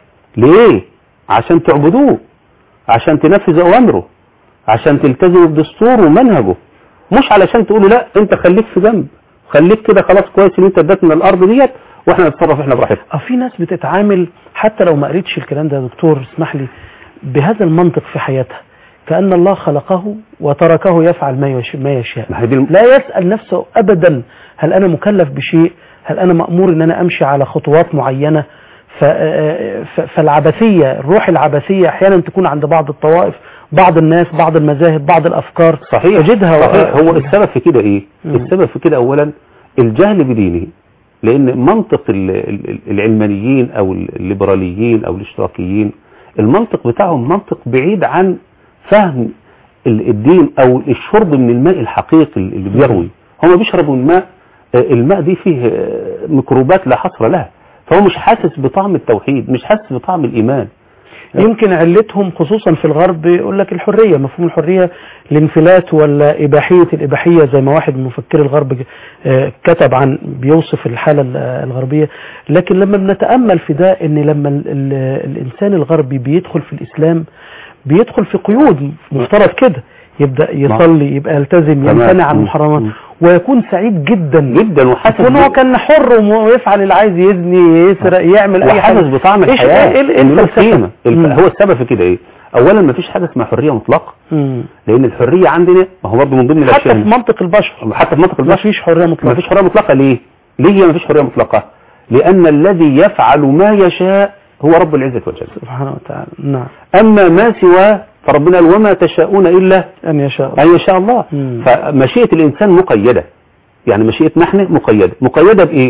Speaker 3: ليه؟ عشان تعبدوه عشان تنفذوا أوامره عشان تلتزموا بدستوره ومنهجه مش علشان تقولوا لا انت خليك في جنب خليك كده خلاص كويس ان انت اديتنا الارض ديت واحنا نتصرف احنا براحتنا
Speaker 2: اه في ناس بتتعامل حتى لو ما قريتش الكلام ده يا دكتور اسمح لي بهذا المنطق في حياتها كأن الله خلقه وتركه يفعل ما يش- ما يشاء
Speaker 3: ما هي دي الم-
Speaker 2: لا يسأل نفسه أبدا هل أنا مكلف بشيء هل أنا مأمور أن أنا أمشي على خطوات معينة ف- ف- فالعبثية الروح العبثية أحيانا تكون عند بعض الطوائف بعض الناس بعض المذاهب بعض الأفكار
Speaker 3: صحيح
Speaker 2: تجدها
Speaker 3: صحيح هو السبب في كده ايه
Speaker 2: مم.
Speaker 3: السبب في كده اولا الجهل بدينه لان منطق ال- ال- العلمانيين او الليبراليين او الاشتراكيين المنطق بتاعهم منطق بعيد عن فهم ال- الدين او الشرب من الماء الحقيقي اللي بيروي هم بيشربوا الماء آه، الماء دي فيه آه، ميكروبات لا حصر لها فهو مش حاسس بطعم التوحيد مش حاسس بطعم الايمان
Speaker 2: يمكن علتهم خصوصا في الغرب يقول لك الحرية مفهوم الحرية الانفلات ولا إباحية الإباحية زي ما واحد من مفكري الغرب آه، كتب عن بيوصف الحالة ال- الغربية لكن لما بنتأمل في ده ان لما ال- ال- الإنسان الغربي بيدخل في الإسلام بيدخل في قيود مفترض كده يبدأ يصلي يبقى يلتزم
Speaker 3: تمام.
Speaker 2: يمتنع عن
Speaker 3: مم.
Speaker 2: المحرمات
Speaker 3: مم.
Speaker 2: ويكون سعيد جدا
Speaker 3: جدا وحاسس
Speaker 2: يكون هو
Speaker 3: ب-
Speaker 2: كان حر ويفعل اللي عايز يزني يسرق يعمل اي حاجه
Speaker 3: وحاسس بطعم
Speaker 2: إيش-
Speaker 3: الحياة
Speaker 2: ايه ايه
Speaker 3: إن له
Speaker 2: الفلسفة؟
Speaker 3: قيمة الف-
Speaker 2: مم.
Speaker 3: هو السبب في كده ايه اولا ما فيش حاجة اسمها حرية مطلقة
Speaker 2: مم.
Speaker 3: لان الحرية عندنا ما هو برضه من ضمن
Speaker 2: حتى
Speaker 3: الاشياء
Speaker 2: في منطق البشر
Speaker 3: حتى في منطق
Speaker 2: ما
Speaker 3: البشر
Speaker 2: فيش حريه
Speaker 3: ما
Speaker 2: مطلقه
Speaker 3: فيش حرية مطلقة ليه ليه هي ما فيش حرية مطلقة لان الذي يفعل ما يشاء هو رب العزة والجلال
Speaker 2: سبحانه وتعالى نعم
Speaker 3: اما ما سواه فربنا قال وما تشاءون الا
Speaker 2: ان يشاء الله
Speaker 3: ان يشاء الله
Speaker 2: مم.
Speaker 3: فمشيئة الانسان مقيدة يعني مشيئتنا احنا مقيدة مقيدة بايه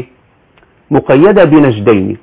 Speaker 3: مقيدة بنجدين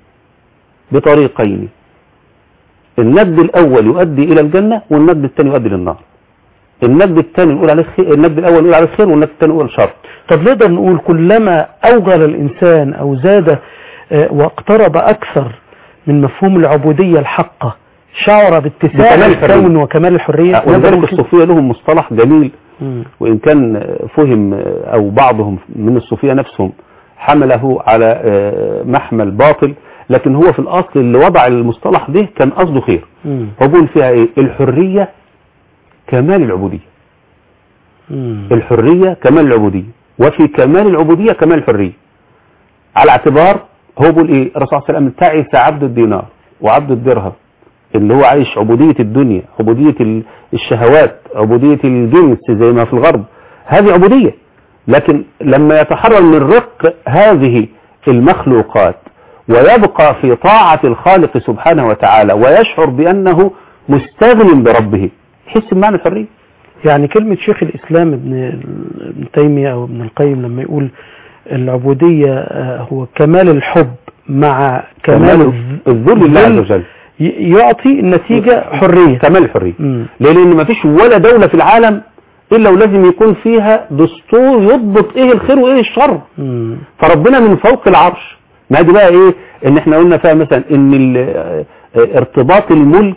Speaker 3: بطريقين الند الاول يؤدي الى الجنة والند الثاني يؤدي للنار النجد الثاني نقول عليه خير النجد الاول نقول عليه خير والنجد الثاني نقول شر
Speaker 2: طب نقدر نقول كلما أوغل الإنسان أو زاد آه، واقترب أكثر من مفهوم العبودية الحقة شعر باتساع
Speaker 3: بكمال الحرية.
Speaker 2: الكون وكمال الحرية نقدر
Speaker 3: ولذلك
Speaker 2: نقول كده؟
Speaker 3: الصوفيه لهم مصطلح جميل
Speaker 2: مم.
Speaker 3: وإن كان فهم أو بعضهم من الصوفية نفسهم حمله على آه، محمل باطل لكن هو في الأصل اللي وضع المصطلح ده كان قصده خير
Speaker 2: مم.
Speaker 3: هو بيقول فيها إيه الحرية كمال العبودية
Speaker 2: مم.
Speaker 3: الحرية كمال العبودية وفي كمال العبودية كمال الحرية على اعتبار هو بيقول إيه الرسول صلى الله عليه وسلم تعس عبد الدينار وعبد الدرهم اللي هو عايش عبودية الدنيا عبودية ال- الشهوات عبودية الجنس زي ما في الغرب هذه عبودية لكن لما يتحرر من رق هذه المخلوقات ويبقى في طاعة الخالق سبحانه وتعالى ويشعر بأنه مستغن بربه يحس بمعنى الحرية
Speaker 2: يعني كلمة شيخ الإسلام ابن ابن تيمية أو ابن القيم لما يقول العبودية آه، هو كمال الحب مع كمال
Speaker 3: كمال
Speaker 2: الذ-
Speaker 3: الذل لله عز وجل
Speaker 2: ي- يعطي النتيجة حرية
Speaker 3: كمال الحرية
Speaker 2: مم.
Speaker 3: ليه؟ لأن ما فيش ولا دولة في العالم إلا ولازم يكون فيها دستور يضبط إيه الخير وإيه الشر
Speaker 2: مم.
Speaker 3: فربنا من فوق العرش ما دي بقى إيه إن إحنا قلنا فيها مثلا إن ال- آه، آه، ارتباط الملك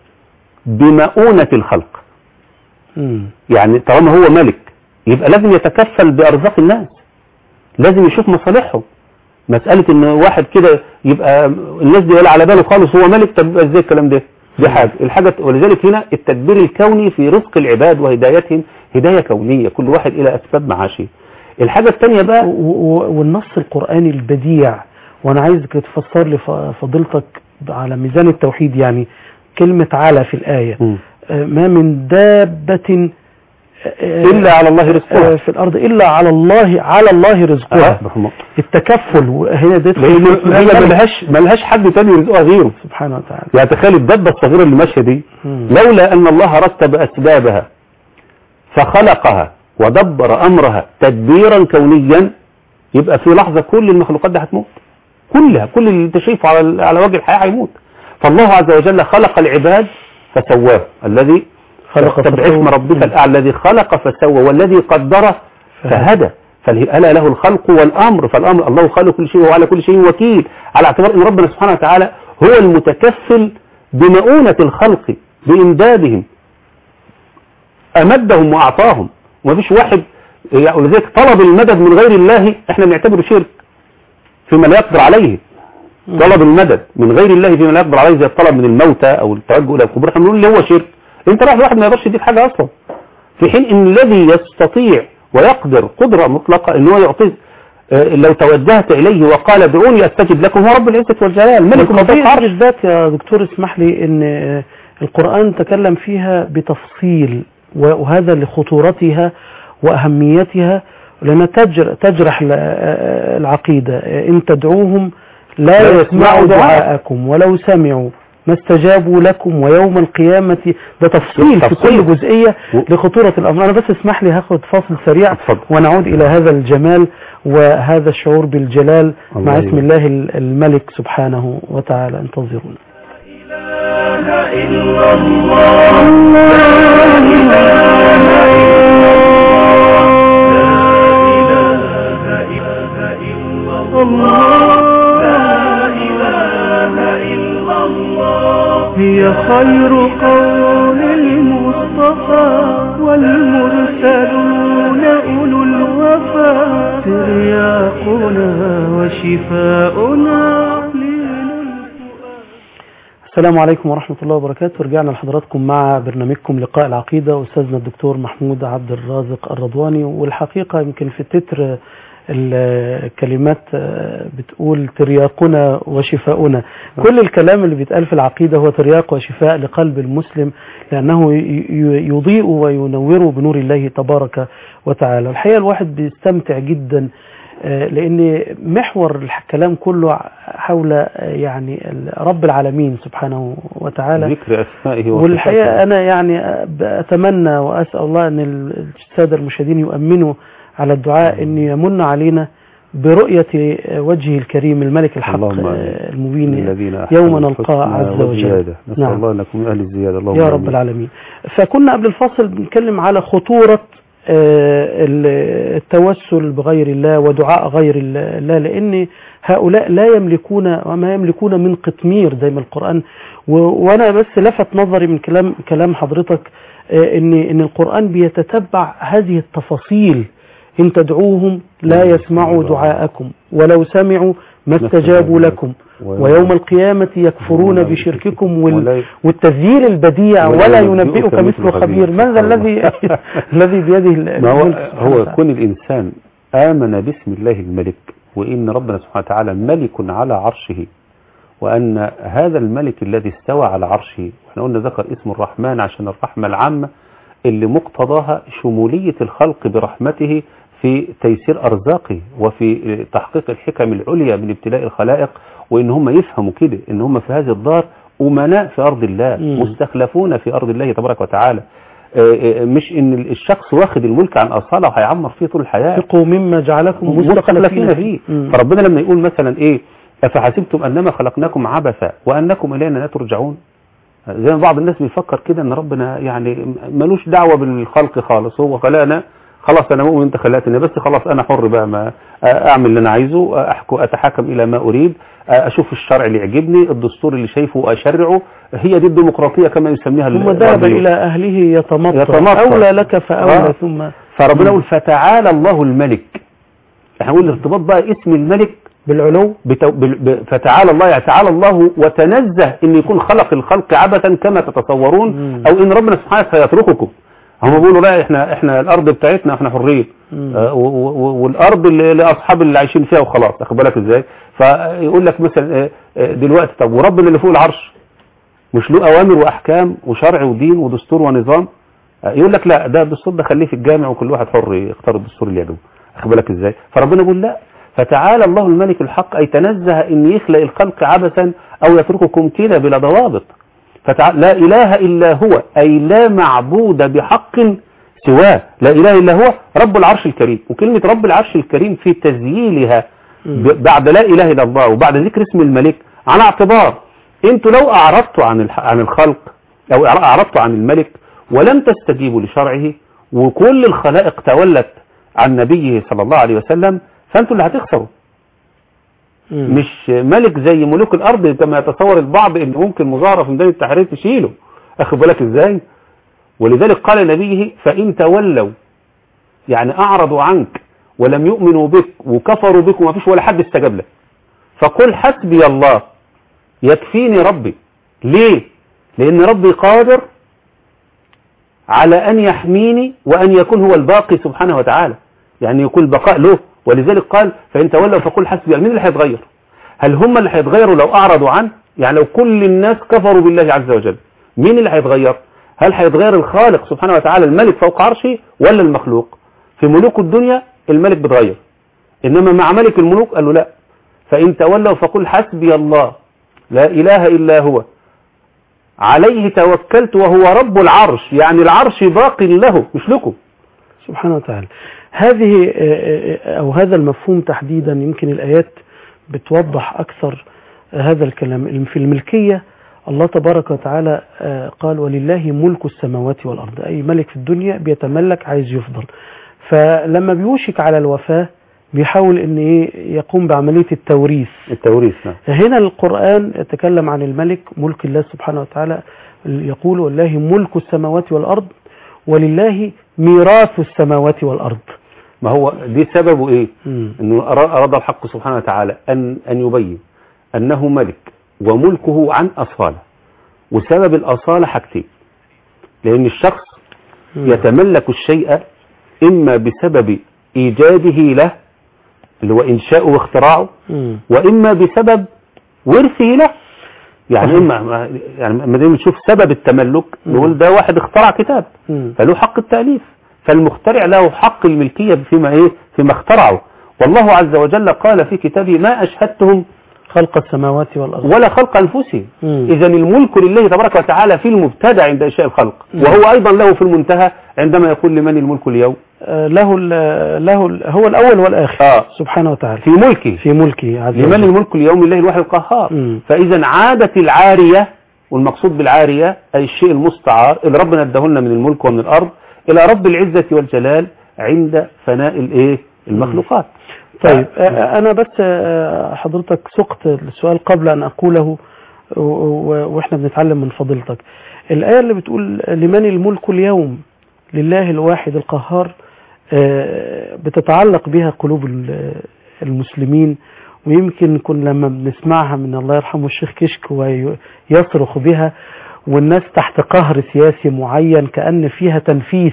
Speaker 3: بمؤونة الخلق
Speaker 2: مم.
Speaker 3: يعني طالما هو ملك يبقى لازم يتكفل بأرزاق الناس لازم يشوف مصالحهم مسألة ان واحد كده يبقى الناس دي ولا على باله خالص هو ملك طب يبقى ازاي الكلام ده دي حاجة الحاجة ولذلك هنا التدبير الكوني في رزق العباد وهدايتهم هداية كونية كل واحد إلى أسباب معاشه الحاجة الثانية
Speaker 2: و-
Speaker 3: بقى
Speaker 2: و- والنص القرآني البديع وأنا عايزك تفسر لي ف- فضيلتك على ميزان التوحيد يعني كلمة على في الآية
Speaker 3: مم.
Speaker 2: آه، ما من دابة آه،
Speaker 3: إلا على الله
Speaker 2: آه،
Speaker 3: رزقها
Speaker 2: في الأرض إلا على الله على الله رزقها
Speaker 3: آه، رحمه الله.
Speaker 2: التكفل وهنا ده
Speaker 3: لأن هي ملهاش ملهاش حد تاني يرزقها غيره
Speaker 2: سبحانه وتعالى
Speaker 3: يعني تخيل الدبة الصغيرة اللي ماشية دي
Speaker 2: مم.
Speaker 3: لولا أن الله رتب أسبابها فخلقها ودبر أمرها تدبيرا كونيا يبقى في لحظة كل المخلوقات دي هتموت كلها كل اللي انت شايفه على على وجه الحياة هيموت فالله عز وجل خلق العباد فسواه الذي
Speaker 2: خلق
Speaker 3: تبع
Speaker 2: فسوى.
Speaker 3: اسم ربك الأعلى الذي خلق فسوى والذي قدر فهدى فألا له الخلق والأمر فالأمر الله خالق كل شيء وعلى كل شيء وكيل على اعتبار أن ربنا سبحانه وتعالى هو المتكفل بمؤونة الخلق بإمدادهم أمدهم وأعطاهم ومفيش واحد يعني ولذلك طلب المدد من غير الله احنا بنعتبره شرك فيما لا يقدر عليه طلب المدد من غير الله فيما لا يقدر عليه زي الطلب من الموتى او التوجه الى القبور احنا بنقول اللي هو شرك انت رايح واحد ما يقدرش يديك حاجه اصلا في حين ان الذي يستطيع ويقدر قدره مطلقه ان هو يعطيك آه، لو توجهت اليه وقال ادعوني استجب لكم هو رب العزه والجلال ملك
Speaker 2: القضية
Speaker 3: الملك
Speaker 2: دي
Speaker 3: عرش
Speaker 2: بالذات يا دكتور اسمح لي ان آه، القرآن تكلم فيها بتفصيل وهذا لخطورتها وأهميتها لأنها تجر تجرح ال- آه، العقيدة آه، إن تدعوهم لا
Speaker 3: لا
Speaker 2: يسمعوا
Speaker 3: يسمعوا دعاء.
Speaker 2: دعاءكم ولو سمعوا ما استجابوا لكم ويوم القيامة ده تفصيل في
Speaker 3: تفصيل.
Speaker 2: كل جزئية
Speaker 3: و-
Speaker 2: لخطورة الأمر أنا بس اسمح لي هاخد فاصل سريع
Speaker 3: اتفضل.
Speaker 2: ونعود إلى هذا الجمال وهذا الشعور بالجلال
Speaker 3: الله
Speaker 2: مع اسم
Speaker 3: يبارك.
Speaker 2: الله ال- الملك سبحانه وتعالى انتظرونا
Speaker 1: هي خير قول المصطفى والمرسلون أولو الوفا ترياقنا وشفاؤنا لين الفؤاد
Speaker 2: السلام عليكم ورحمة الله وبركاته رجعنا لحضراتكم مع برنامجكم لقاء العقيدة أستاذنا الدكتور محمود عبد الرازق الرضواني والحقيقة يمكن في التتر الكلمات آه، بتقول ترياقنا وشفاؤنا كل الكلام اللي بيتقال في العقيدة هو ترياق وشفاء لقلب المسلم لأنه ي- ي- يضيء وينور بنور الله تبارك وتعالى الحقيقة الواحد بيستمتع جدا آه، لأن محور الكلام كله حول آه، يعني ال- رب العالمين سبحانه وتعالى
Speaker 3: ذكر اسمائه
Speaker 2: والحقيقة
Speaker 3: وصفاته
Speaker 2: أنا يعني أتمنى وأسأل الله أن السادة المشاهدين يؤمنوا على الدعاء أن يمن علينا برؤية وجهه الكريم الملك الحق
Speaker 3: اللهم آمين.
Speaker 2: آه، المبين
Speaker 3: الذين أحسنوا
Speaker 2: يوم نلقاه
Speaker 3: الحسنى
Speaker 2: عز وجل
Speaker 3: والزيادة. نسأل
Speaker 2: نعم.
Speaker 3: الله أن نكون من أهل الزيادة اللهم
Speaker 2: يا رب
Speaker 3: آمين.
Speaker 2: العالمين فكنا قبل الفصل بنتكلم على خطورة آه، ال- التوسل بغير الله ودعاء غير الله لأن هؤلاء لا يملكون وما يملكون من قطمير زي ما القرآن و- وأنا بس لفت نظري من كلام كلام حضرتك آه، إن إن القرآن بيتتبع هذه التفاصيل إن تدعوهم لا يسمعوا دعاءكم ولو سمعوا ما استجابوا لكم ويوم القيامة يكفرون بشرككم وال...
Speaker 3: ولا-
Speaker 2: والتذييل البديع
Speaker 3: ولا
Speaker 2: ولا
Speaker 3: ينبئك
Speaker 2: ينبئك
Speaker 3: مثل
Speaker 2: مثل
Speaker 3: خبير.
Speaker 2: خبير من ذا
Speaker 3: سبحان
Speaker 2: الذي
Speaker 3: الله.
Speaker 2: الذي بيده ال-
Speaker 3: ما هو
Speaker 2: الملك سبحانه
Speaker 3: هو
Speaker 2: وتعالى.
Speaker 3: كون الإنسان آمن باسم الله الملك وإن ربنا سبحانه وتعالى ملك على عرشه وأن هذا الملك الذي استوى على عرشه احنا قلنا ذكر اسم الرحمن عشان الرحمة العامة اللي مقتضاها شمولية الخلق برحمته في تيسير أرزاقه وفي تحقيق الحكم العليا من ابتلاء الخلائق وإن هم يفهموا كده إن هم في هذه الدار أمناء في أرض الله
Speaker 2: مم.
Speaker 3: مستخلفون في أرض الله تبارك وتعالى آه، آه، مش إن الشخص واخد الملك عن أصالة وهيعمر فيه طول الحياة
Speaker 2: انفقوا مما جعلكم
Speaker 3: مستخلفين فيه
Speaker 2: مم.
Speaker 3: فربنا لما يقول مثلا ايه افحسبتم انما خلقناكم عبثا وانكم الينا لا ترجعون زي ما بعض الناس بيفكر كده ان ربنا يعني ملوش دعوه بالخلق خالص هو خلقنا خلاص انا مؤمن انت خلقتني بس خلاص انا حر بقى ما اعمل اللي انا عايزه احكم اتحكم الى ما اريد اشوف الشرع اللي يعجبني الدستور اللي شايفه واشرعه هي دي الديمقراطيه كما يسميها
Speaker 2: ثم ذهب
Speaker 3: الغربيون.
Speaker 2: إلى أهله يتمطر
Speaker 3: يتمطر.
Speaker 2: أولى لك فأولى
Speaker 3: آه.
Speaker 2: ثم
Speaker 3: فربنا يقول فتعالى الله الملك احنا نقول الارتباط بقى اسم الملك
Speaker 2: بالعلو
Speaker 3: بتو... بال- ب... فتعالى الله يعني تعالى الله وتنزه ان يكون خلق الخلق عبثا كما تتصورون
Speaker 2: مم.
Speaker 3: او ان ربنا سبحانه سيترككم هم بيقولوا لا احنا احنا الارض بتاعتنا احنا حرين
Speaker 2: مم.
Speaker 3: آه، و- و- والارض اللي لاصحاب اللي عايشين فيها وخلاص واخد بالك ازاي فيقول لك مثلا آه، آه، دلوقتي طب وربنا اللي فوق العرش مش له اوامر واحكام وشرع ودين ودستور ونظام آه، يقول لك لا ده الدستور ده خليه في الجامع وكل واحد حر يختار الدستور اللي يعجبه واخد بالك ازاي فربنا يقول لا فتعالى الله الملك الحق اي تنزه ان يخلق الخلق عبثا او يترككم كده بلا ضوابط فتعالى لا اله الا هو اي لا معبود بحق سواه لا اله الا هو رب العرش الكريم وكلمه رب العرش الكريم في تذييلها ب- بعد لا اله الا الله وبعد ذكر اسم الملك على اعتبار انتوا لو اعرضتوا عن الح- عن الخلق او اعرضتوا عن الملك ولم تستجيبوا لشرعه وكل الخلائق تولت عن نبيه صلى الله عليه وسلم فانتوا اللي هتخسروا
Speaker 2: مم.
Speaker 3: مش ملك زي ملوك الارض كما يتصور البعض ان ممكن مظاهره في ميدان التحرير تشيله اخد بالك ازاي ولذلك قال نبيه فان تولوا يعني اعرضوا عنك ولم يؤمنوا بك وكفروا بك وما فيش ولا حد استجاب لك فقل حسبي الله يكفيني ربي ليه لان ربي قادر على ان يحميني وان يكون هو الباقي سبحانه وتعالى يعني يكون البقاء له ولذلك قال فان تولوا فقل حسبي مين اللي هيتغير هل هم اللي هيتغيروا لو اعرضوا عنه يعني لو كل الناس كفروا بالله عز وجل مين اللي هيتغير هل هيتغير الخالق سبحانه وتعالى الملك فوق عرشه ولا المخلوق في ملوك الدنيا الملك بيتغير انما مع ملك الملوك قال له لا فان تولوا فقل حسبي الله لا اله الا هو عليه توكلت وهو رب العرش يعني العرش باق له مش لكم
Speaker 2: سبحانه وتعالى هذه آه، آه، أو هذا المفهوم تحديدا يمكن الآيات بتوضح أكثر آه، هذا الكلام في الملكية الله تبارك وتعالى آه، قال ولله ملك السماوات والأرض أي ملك في الدنيا بيتملك عايز يفضل فلما بيوشك على الوفاة بيحاول ان ايه يقوم بعملية التوريث
Speaker 3: التوريث نعم
Speaker 2: هنا القرآن يتكلم عن الملك ملك الله سبحانه وتعالى يقول ولله ملك السماوات والأرض ولله ميراث السماوات والأرض
Speaker 3: ما هو دي سببه ايه
Speaker 2: مم.
Speaker 3: انه أرا- اراد الحق سبحانه وتعالى ان ان يبين انه ملك وملكه عن اصاله وسبب الاصاله حاجتين لان الشخص
Speaker 2: مم.
Speaker 3: يتملك الشيء اما بسبب ايجاده له اللي هو انشاؤه واختراعه
Speaker 2: مم.
Speaker 3: واما بسبب ورثه له يعني
Speaker 2: صحيح.
Speaker 3: اما يعني ما دام نشوف سبب التملك نقول ده واحد اخترع كتاب
Speaker 2: مم.
Speaker 3: فله حق التأليف فالمخترع له حق الملكية فيما ايه فيما اخترعه والله عز وجل قال في كتابه ما أشهدتهم
Speaker 2: خلق السماوات والأرض
Speaker 3: ولا خلق أنفسهم
Speaker 2: مم.
Speaker 3: إذا الملك لله تبارك وتعالى في المبتدع عند إنشاء الخلق
Speaker 2: مم.
Speaker 3: وهو أيضا له في المنتهى عندما يقول لمن الملك اليوم
Speaker 2: آه، له ال- له ال- هو الاول والاخر
Speaker 3: آه.
Speaker 2: سبحانه وتعالى
Speaker 3: في ملكه
Speaker 2: في ملكه عز
Speaker 3: لمن
Speaker 2: وجل
Speaker 3: الملك اليوم الله الواحد القهار
Speaker 2: مم.
Speaker 3: فإذا عادت العارية والمقصود بالعارية أي الشيء المستعار اللي ربنا اداهولنا من الملك ومن الأرض إلى رب العزة والجلال عند فناء الإيه المخلوقات
Speaker 2: طيب آه، انا بس آه، حضرتك سقت السؤال قبل ان اقوله و- و- واحنا بنتعلم من فضيلتك الايه اللي بتقول لمن الملك اليوم لله الواحد القهار آه، بتتعلق بها قلوب ال- المسلمين ويمكن نكون لما بنسمعها من الله يرحمه الشيخ كشك ويصرخ بها والناس تحت قهر سياسي معين كأن فيها تنفيس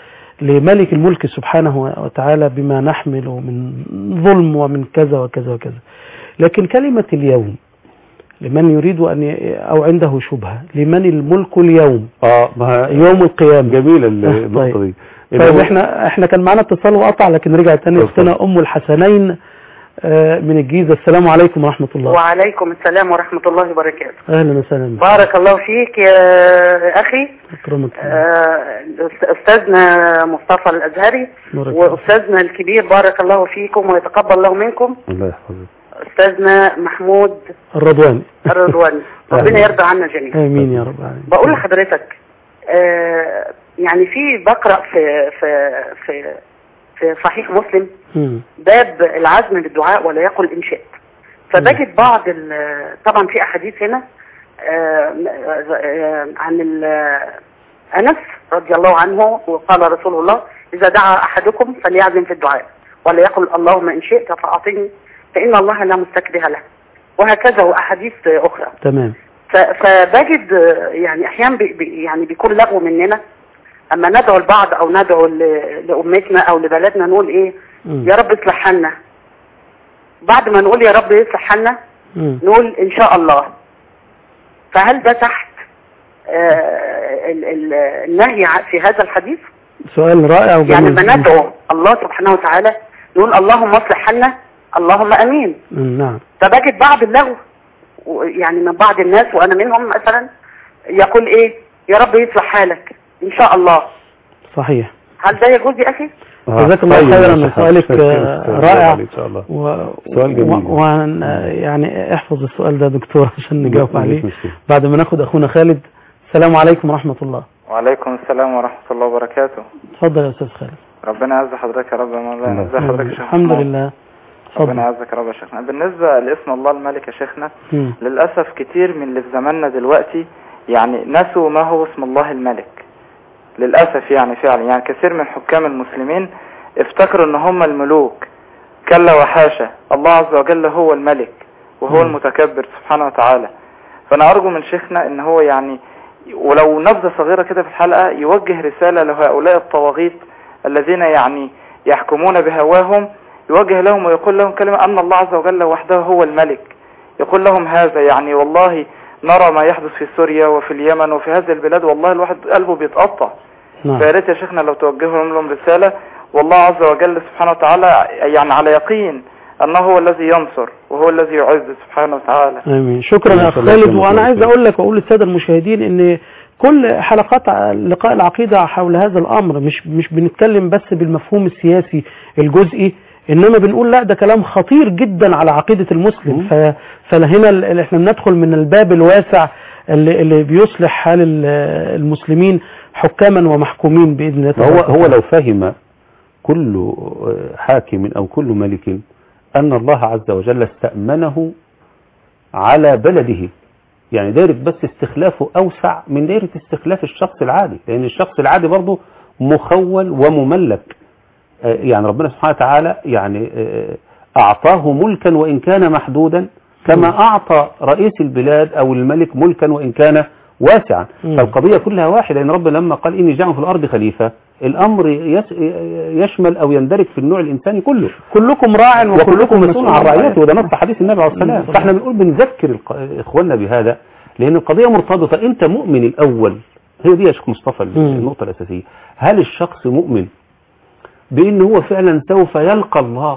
Speaker 2: لملك الملك سبحانه وتعالى بما نحمل من ظلم ومن كذا وكذا وكذا لكن كلمة اليوم لمن يريد أن ي... أو عنده شبهة لمن الملك اليوم
Speaker 3: اه ما
Speaker 2: يوم القيامة
Speaker 3: جميلة
Speaker 2: آه،
Speaker 3: النقطة
Speaker 2: طيب.
Speaker 3: دي اللي
Speaker 2: طيب
Speaker 3: هو-
Speaker 2: احنا احنا كان معانا اتصال وقطع لكن رجع تاني
Speaker 3: اتفضل.
Speaker 2: اختنا ام الحسنين آه، من الجيزة السلام عليكم ورحمة الله
Speaker 5: وعليكم السلام ورحمة الله وبركاته
Speaker 2: اهلا وسهلا بك.
Speaker 5: بارك الله فيك يا أخي
Speaker 2: اكرمك الله.
Speaker 5: آه، أستاذنا مصطفى الأزهري
Speaker 2: بارك الله.
Speaker 5: وأستاذنا الكبير بارك الله فيكم ويتقبل الله منكم
Speaker 3: الله يحفظك
Speaker 5: أستاذنا محمود
Speaker 2: الرضواني
Speaker 5: الرضواني ربنا يرضى عنا جميعا
Speaker 2: امين يا رب العالمين
Speaker 5: بقول لحضرتك آه، يعني في بقرأ في في في في صحيح مسلم
Speaker 2: مم.
Speaker 5: باب العزم للدعاء ولا يقل إن شئت فبجد بعض ال- طبعا في أحاديث هنا آه، آه، عن ال- أنس رضي الله عنه وقال رسول الله إذا دعا أحدكم فليعزم في الدعاء ولا يقل اللهم إن شئت فأعطني فإن الله لا مستكبه له وهكذا وأحاديث أخرى
Speaker 2: تمام
Speaker 5: ف- فبجد آه، يعني أحيانا بي بي- يعني بيكون لغو مننا أما ندعو لبعض أو ندعو ل- لأمتنا أو لبلدنا نقول إيه
Speaker 2: مم.
Speaker 5: يا رب اصلح حالنا بعد ما نقول يا رب يصلح حالنا
Speaker 2: مم.
Speaker 5: نقول ان شاء الله فهل ده تحت آه، ال- ال- النهي ع- في هذا الحديث
Speaker 2: سؤال رائع وجميل
Speaker 5: يعني لما ندعو الله سبحانه وتعالى نقول اللهم اصلح حالنا اللهم امين
Speaker 2: مم، نعم
Speaker 5: فبجد بعض اللغو و- يعني من بعض الناس وانا منهم مثلا يقول ايه يا رب يصلح حالك ان شاء الله
Speaker 2: صحيح
Speaker 5: هل ده يجوز يا اخي
Speaker 3: آه،
Speaker 2: جزاك الله
Speaker 3: طيب،
Speaker 2: خيرا
Speaker 3: ماشي،
Speaker 2: من سؤالك
Speaker 3: حاضر.
Speaker 2: آه،
Speaker 3: شكراً.
Speaker 2: رائع
Speaker 3: ان شاء الله
Speaker 2: و...
Speaker 3: سؤال جميل.
Speaker 2: و... وعن- آه، يعني احفظ السؤال ده دكتور عشان نجاوب
Speaker 3: مفيش
Speaker 2: عليه
Speaker 3: مشكلة.
Speaker 2: بعد ما ناخد اخونا خالد السلام عليكم ورحمة الله
Speaker 6: وعليكم السلام ورحمة الله وبركاته
Speaker 2: اتفضل يا استاذ خالد
Speaker 6: ربنا يعز حضرتك يا رب يا مولانا ازي حضرتك يا شيخ
Speaker 2: الحمد
Speaker 6: محمود؟
Speaker 2: لله
Speaker 6: ربنا
Speaker 2: اتفضل
Speaker 6: يعزك يا رب يا شيخنا بالنسبة لاسم الله الملك يا شيخنا
Speaker 2: مم.
Speaker 6: للأسف كتير من اللي في زماننا دلوقتي يعني نسوا ما هو اسم الله الملك للأسف يعني فعلا يعني كثير من حكام المسلمين افتكروا ان هم الملوك كلا وحاشا الله عز وجل هو الملك وهو
Speaker 2: مم.
Speaker 6: المتكبر سبحانه وتعالى فانا ارجو من شيخنا ان هو يعني ولو نبذة صغيرة كده في الحلقة يوجه رسالة لهؤلاء الطواغيت الذين يعني يحكمون بهواهم يوجه لهم ويقول لهم كلمة أن الله عز وجل وحده هو الملك يقول لهم هذا يعني والله نرى ما يحدث في سوريا وفي اليمن وفي هذه البلاد والله الواحد قلبه بيتقطع
Speaker 2: نعم
Speaker 6: فيا ريت يا شيخنا لو توجهوا لهم رسالة والله عز وجل سبحانه وتعالى يعني على يقين أنه هو الذي ينصر وهو الذي يعز سبحانه وتعالى
Speaker 2: امين شكرا يا اخ
Speaker 3: الله
Speaker 2: خالد
Speaker 3: يسلمك
Speaker 2: وانا
Speaker 3: يا
Speaker 2: عايز
Speaker 3: أستاذ.
Speaker 2: اقول لك واقول للساده المشاهدين ان كل حلقات ع- لقاء العقيده حول هذا الامر مش مش بنتكلم بس بالمفهوم السياسي الجزئي انما بنقول لا ده كلام خطير جدا على عقيده المسلم ف... فهنا ال- ال- احنا بندخل من الباب الواسع اللي, اللي بيصلح حال ال- المسلمين حكاما ومحكومين باذن الله
Speaker 3: هو
Speaker 2: تبارك
Speaker 3: هو
Speaker 2: وتعالى.
Speaker 3: لو فهم كل حاكم أو كل ملك أن الله عز وجل استأمنه على بلده يعني دايرة بس استخلافه أوسع من دايرة استخلاف الشخص العادي لأن الشخص العادي برضه مخول ومملك آه، يعني ربنا سبحانه وتعالى يعني آه، أعطاه ملكا وإن كان محدودا كما أعطى رئيس البلاد أو الملك ملكا وإن كان واسعا
Speaker 2: مم.
Speaker 3: فالقضية كلها واحدة لأن ربنا لما قال إني جاء في الأرض خليفة الأمر يس- يشمل أو يندرج في النوع الإنساني كله
Speaker 2: كلكم راع
Speaker 3: وكلكم مسؤول عن رعيته وده نص حديث النبي عليه الصلاة
Speaker 2: مم.
Speaker 3: والسلام فاحنا بنقول بنذكر الق- إخواننا بهذا لأن القضية مرتبطة أنت مؤمن الأول هي دي يا شيخ مصطفى
Speaker 2: مم.
Speaker 3: النقطة الأساسية هل الشخص مؤمن بأنه هو فعلا سوف يلقى الله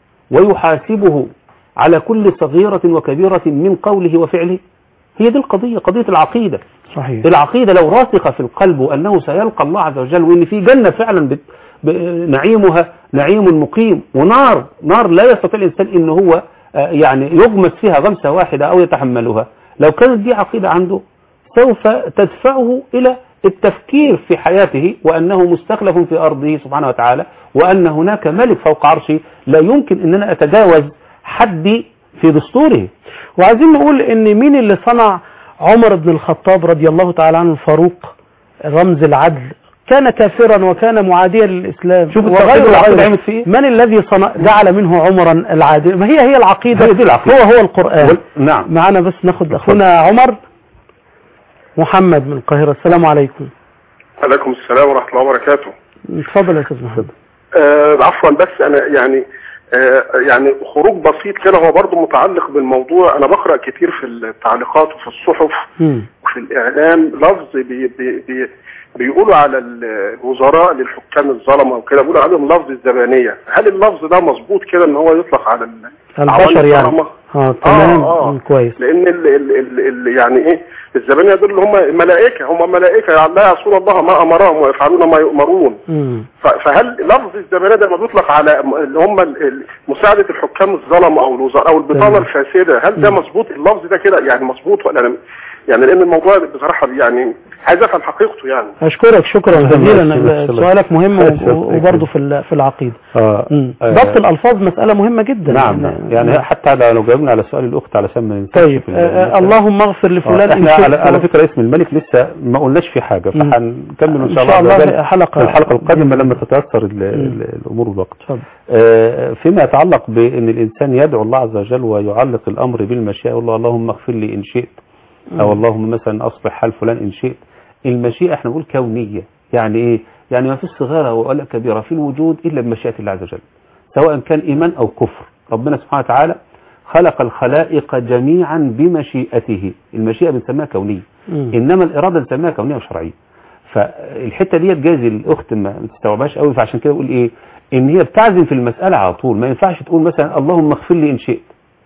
Speaker 3: ويحاسبه على كل صغيرة وكبيرة من قوله وفعله هي دي القضية قضية العقيدة
Speaker 2: صحيح
Speaker 3: العقيدة لو راسخة في القلب وأنه سيلقى الله عز وجل وأن في جنة فعلا بت- ب- نعيمها نعيم مقيم ونار نار لا يستطيع الإنسان إن هو آه، يعني يغمس فيها غمسة واحدة أو يتحملها لو كانت دي عقيدة عنده سوف تدفعه إلى التفكير في حياته وأنه مستخلف في أرضه سبحانه وتعالى وأن هناك ملك فوق عرشه لا يمكن أن أنا أتجاوز حدي في دستوره
Speaker 2: وعايزين نقول ان مين اللي صنع عمر بن الخطاب رضي الله تعالى عنه الفاروق رمز العدل كان كافرا وكان معاديا للاسلام
Speaker 3: شوف
Speaker 2: وغير
Speaker 3: التوحيد والعقيدة
Speaker 2: وغيره.
Speaker 3: عملت فيه إيه؟
Speaker 2: من الذي صنع جعل منه عمرا العادل ما هي هي العقيده
Speaker 3: هي دي العقيدة.
Speaker 2: هو هو القران
Speaker 3: وال- نعم
Speaker 2: معانا بس ناخد اخونا عمر محمد من القاهره السلام عليكم
Speaker 7: عليكم السلام ورحمة الله وبركاته
Speaker 2: اتفضل يا استاذ محمد
Speaker 7: آه عفوا بس أنا يعني آه يعني خروج بسيط كده هو برضو متعلق بالموضوع أنا بقرأ كتير في التعليقات وفي الصحف
Speaker 2: مم.
Speaker 7: وفي الإعلام لفظ بي بي بي بيقولوا على ال- الوزراء للحكام الظلمة وكده بيقولوا عليهم لفظ الزبانية هل اللفظ ده مظبوط كده ان هو يطلق على ال-
Speaker 2: البشر
Speaker 7: عوام
Speaker 2: يعني
Speaker 7: الظلمة؟
Speaker 2: اه تمام
Speaker 7: آه، آه.
Speaker 2: مم، كويس
Speaker 7: لان ال ال ال ال يعني ايه الزبانية دول اللي هم ملائكة هم ملائكة يعني لا يعصون الله ما امرهم ويفعلون ما يؤمرون
Speaker 2: مم.
Speaker 7: ف- فهل لفظ الزبانية ده لما بيطلق على م- اللي هم ال- ال- مساعدة الحكام الظلمة او الوزراء او البطانة
Speaker 2: تمام.
Speaker 7: الفاسدة هل ده
Speaker 2: مم.
Speaker 7: مظبوط اللفظ ده كده يعني مظبوط ولا أنا يعني لان الموضوع بصراحة يعني عايز افهم حقيقته يعني
Speaker 2: اشكرك شكرا
Speaker 3: الله
Speaker 2: جزيلا
Speaker 3: يسلمك.
Speaker 2: سؤالك مهم
Speaker 3: شكراً.
Speaker 2: و- وبرضه في ال- في العقيده
Speaker 3: آه
Speaker 2: مم.
Speaker 3: آه،
Speaker 2: ضبط الالفاظ مساله مهمه جدا
Speaker 3: نعم نعم يعني حتى لو لو جاوبنا على سؤال الأخت علشان ما ننساش
Speaker 2: طيب
Speaker 3: في
Speaker 2: آه، آه،
Speaker 3: المسألة.
Speaker 2: اللهم اغفر لفلان
Speaker 3: آه،
Speaker 2: إن
Speaker 3: احنا
Speaker 2: شئت
Speaker 3: على, على
Speaker 2: خلاص.
Speaker 3: فكرة اسم الملك لسه ما قلناش في حاجة
Speaker 2: مم.
Speaker 3: فهنكمل ان
Speaker 2: إن
Speaker 3: شاء الله
Speaker 2: شاء الله
Speaker 3: عز
Speaker 2: في
Speaker 3: وجل
Speaker 2: حلقة-
Speaker 3: في الحلقة القادمة لما تتيسر ال- ال- الأمور والوقت
Speaker 2: اتفضل.
Speaker 3: آه، فيما يتعلق بأن الإنسان يدعو الله عز وجل ويعلق الأمر بالمشيئة يقول له اللهم اغفر لي إن شئت أو اللهم مثلا أصلح حال فلان إن شئت المشيئة احنا بنقول كونية يعني إيه؟ يعني ما فيش صغيرة ولا كبيرة في الوجود إلا بمشيئة الله عز وجل سواء كان إيمان أو كفر ربنا سبحانه وتعالى خلق الخلائق جميعا بمشيئته المشيئة بنسميها كونية
Speaker 2: مم.
Speaker 3: إنما الإرادة بنسميها كونية وشرعية فالحتة ديت جايز الأخت ما ما تستوعبهاش قوي فعشان كده أقول إيه إن هي بتعزم في المسألة على طول ما ينفعش تقول مثلا اللهم اغفر لي إن شئت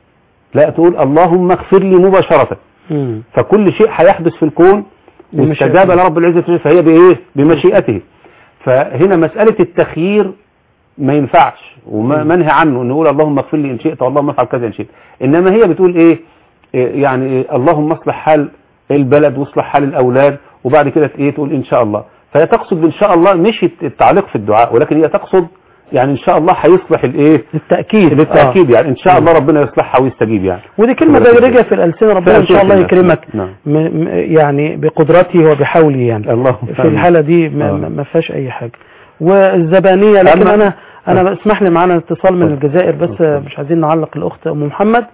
Speaker 3: لا تقول اللهم اغفر لي مباشرة
Speaker 2: مم.
Speaker 3: فكل شيء هيحدث في الكون
Speaker 2: بمشيئته.
Speaker 3: واستجاب لرب العزة والجلال فهي بإيه بمشيئته فهنا مسألة التخيير ما ينفعش ومنهي عنه ان نقول اللهم اغفر لي ان شئت واللهم افعل كذا ان شئت انما هي بتقول ايه إيه يعني إيه اللهم اصلح حال البلد واصلح حال الاولاد وبعد كده ايه تقول ان شاء الله فهي تقصد بان شاء الله مش التعليق في الدعاء ولكن هي تقصد يعني ان شاء الله هيصلح الايه
Speaker 2: بالتأكيد
Speaker 3: بالتاكيد
Speaker 2: آه.
Speaker 3: يعني ان شاء الله ربنا يصلحها ويستجيب يعني
Speaker 2: ودي كلمة دارجة في الألسنة ربنا إن شاء الله يكرمك
Speaker 3: نعم
Speaker 2: م- م- يعني بقدرته وبحوله يعني
Speaker 3: اللهم
Speaker 2: في الحالة دي ما,
Speaker 3: آه.
Speaker 2: ما ما فيهاش أي حاجة والزبانية لكن
Speaker 3: أما-
Speaker 2: أنا أنا اسمح لي معانا اتصال من
Speaker 3: اتفضل.
Speaker 2: الجزائر بس
Speaker 3: اتفضل.
Speaker 2: مش عايزين نعلق الأخت أم محمد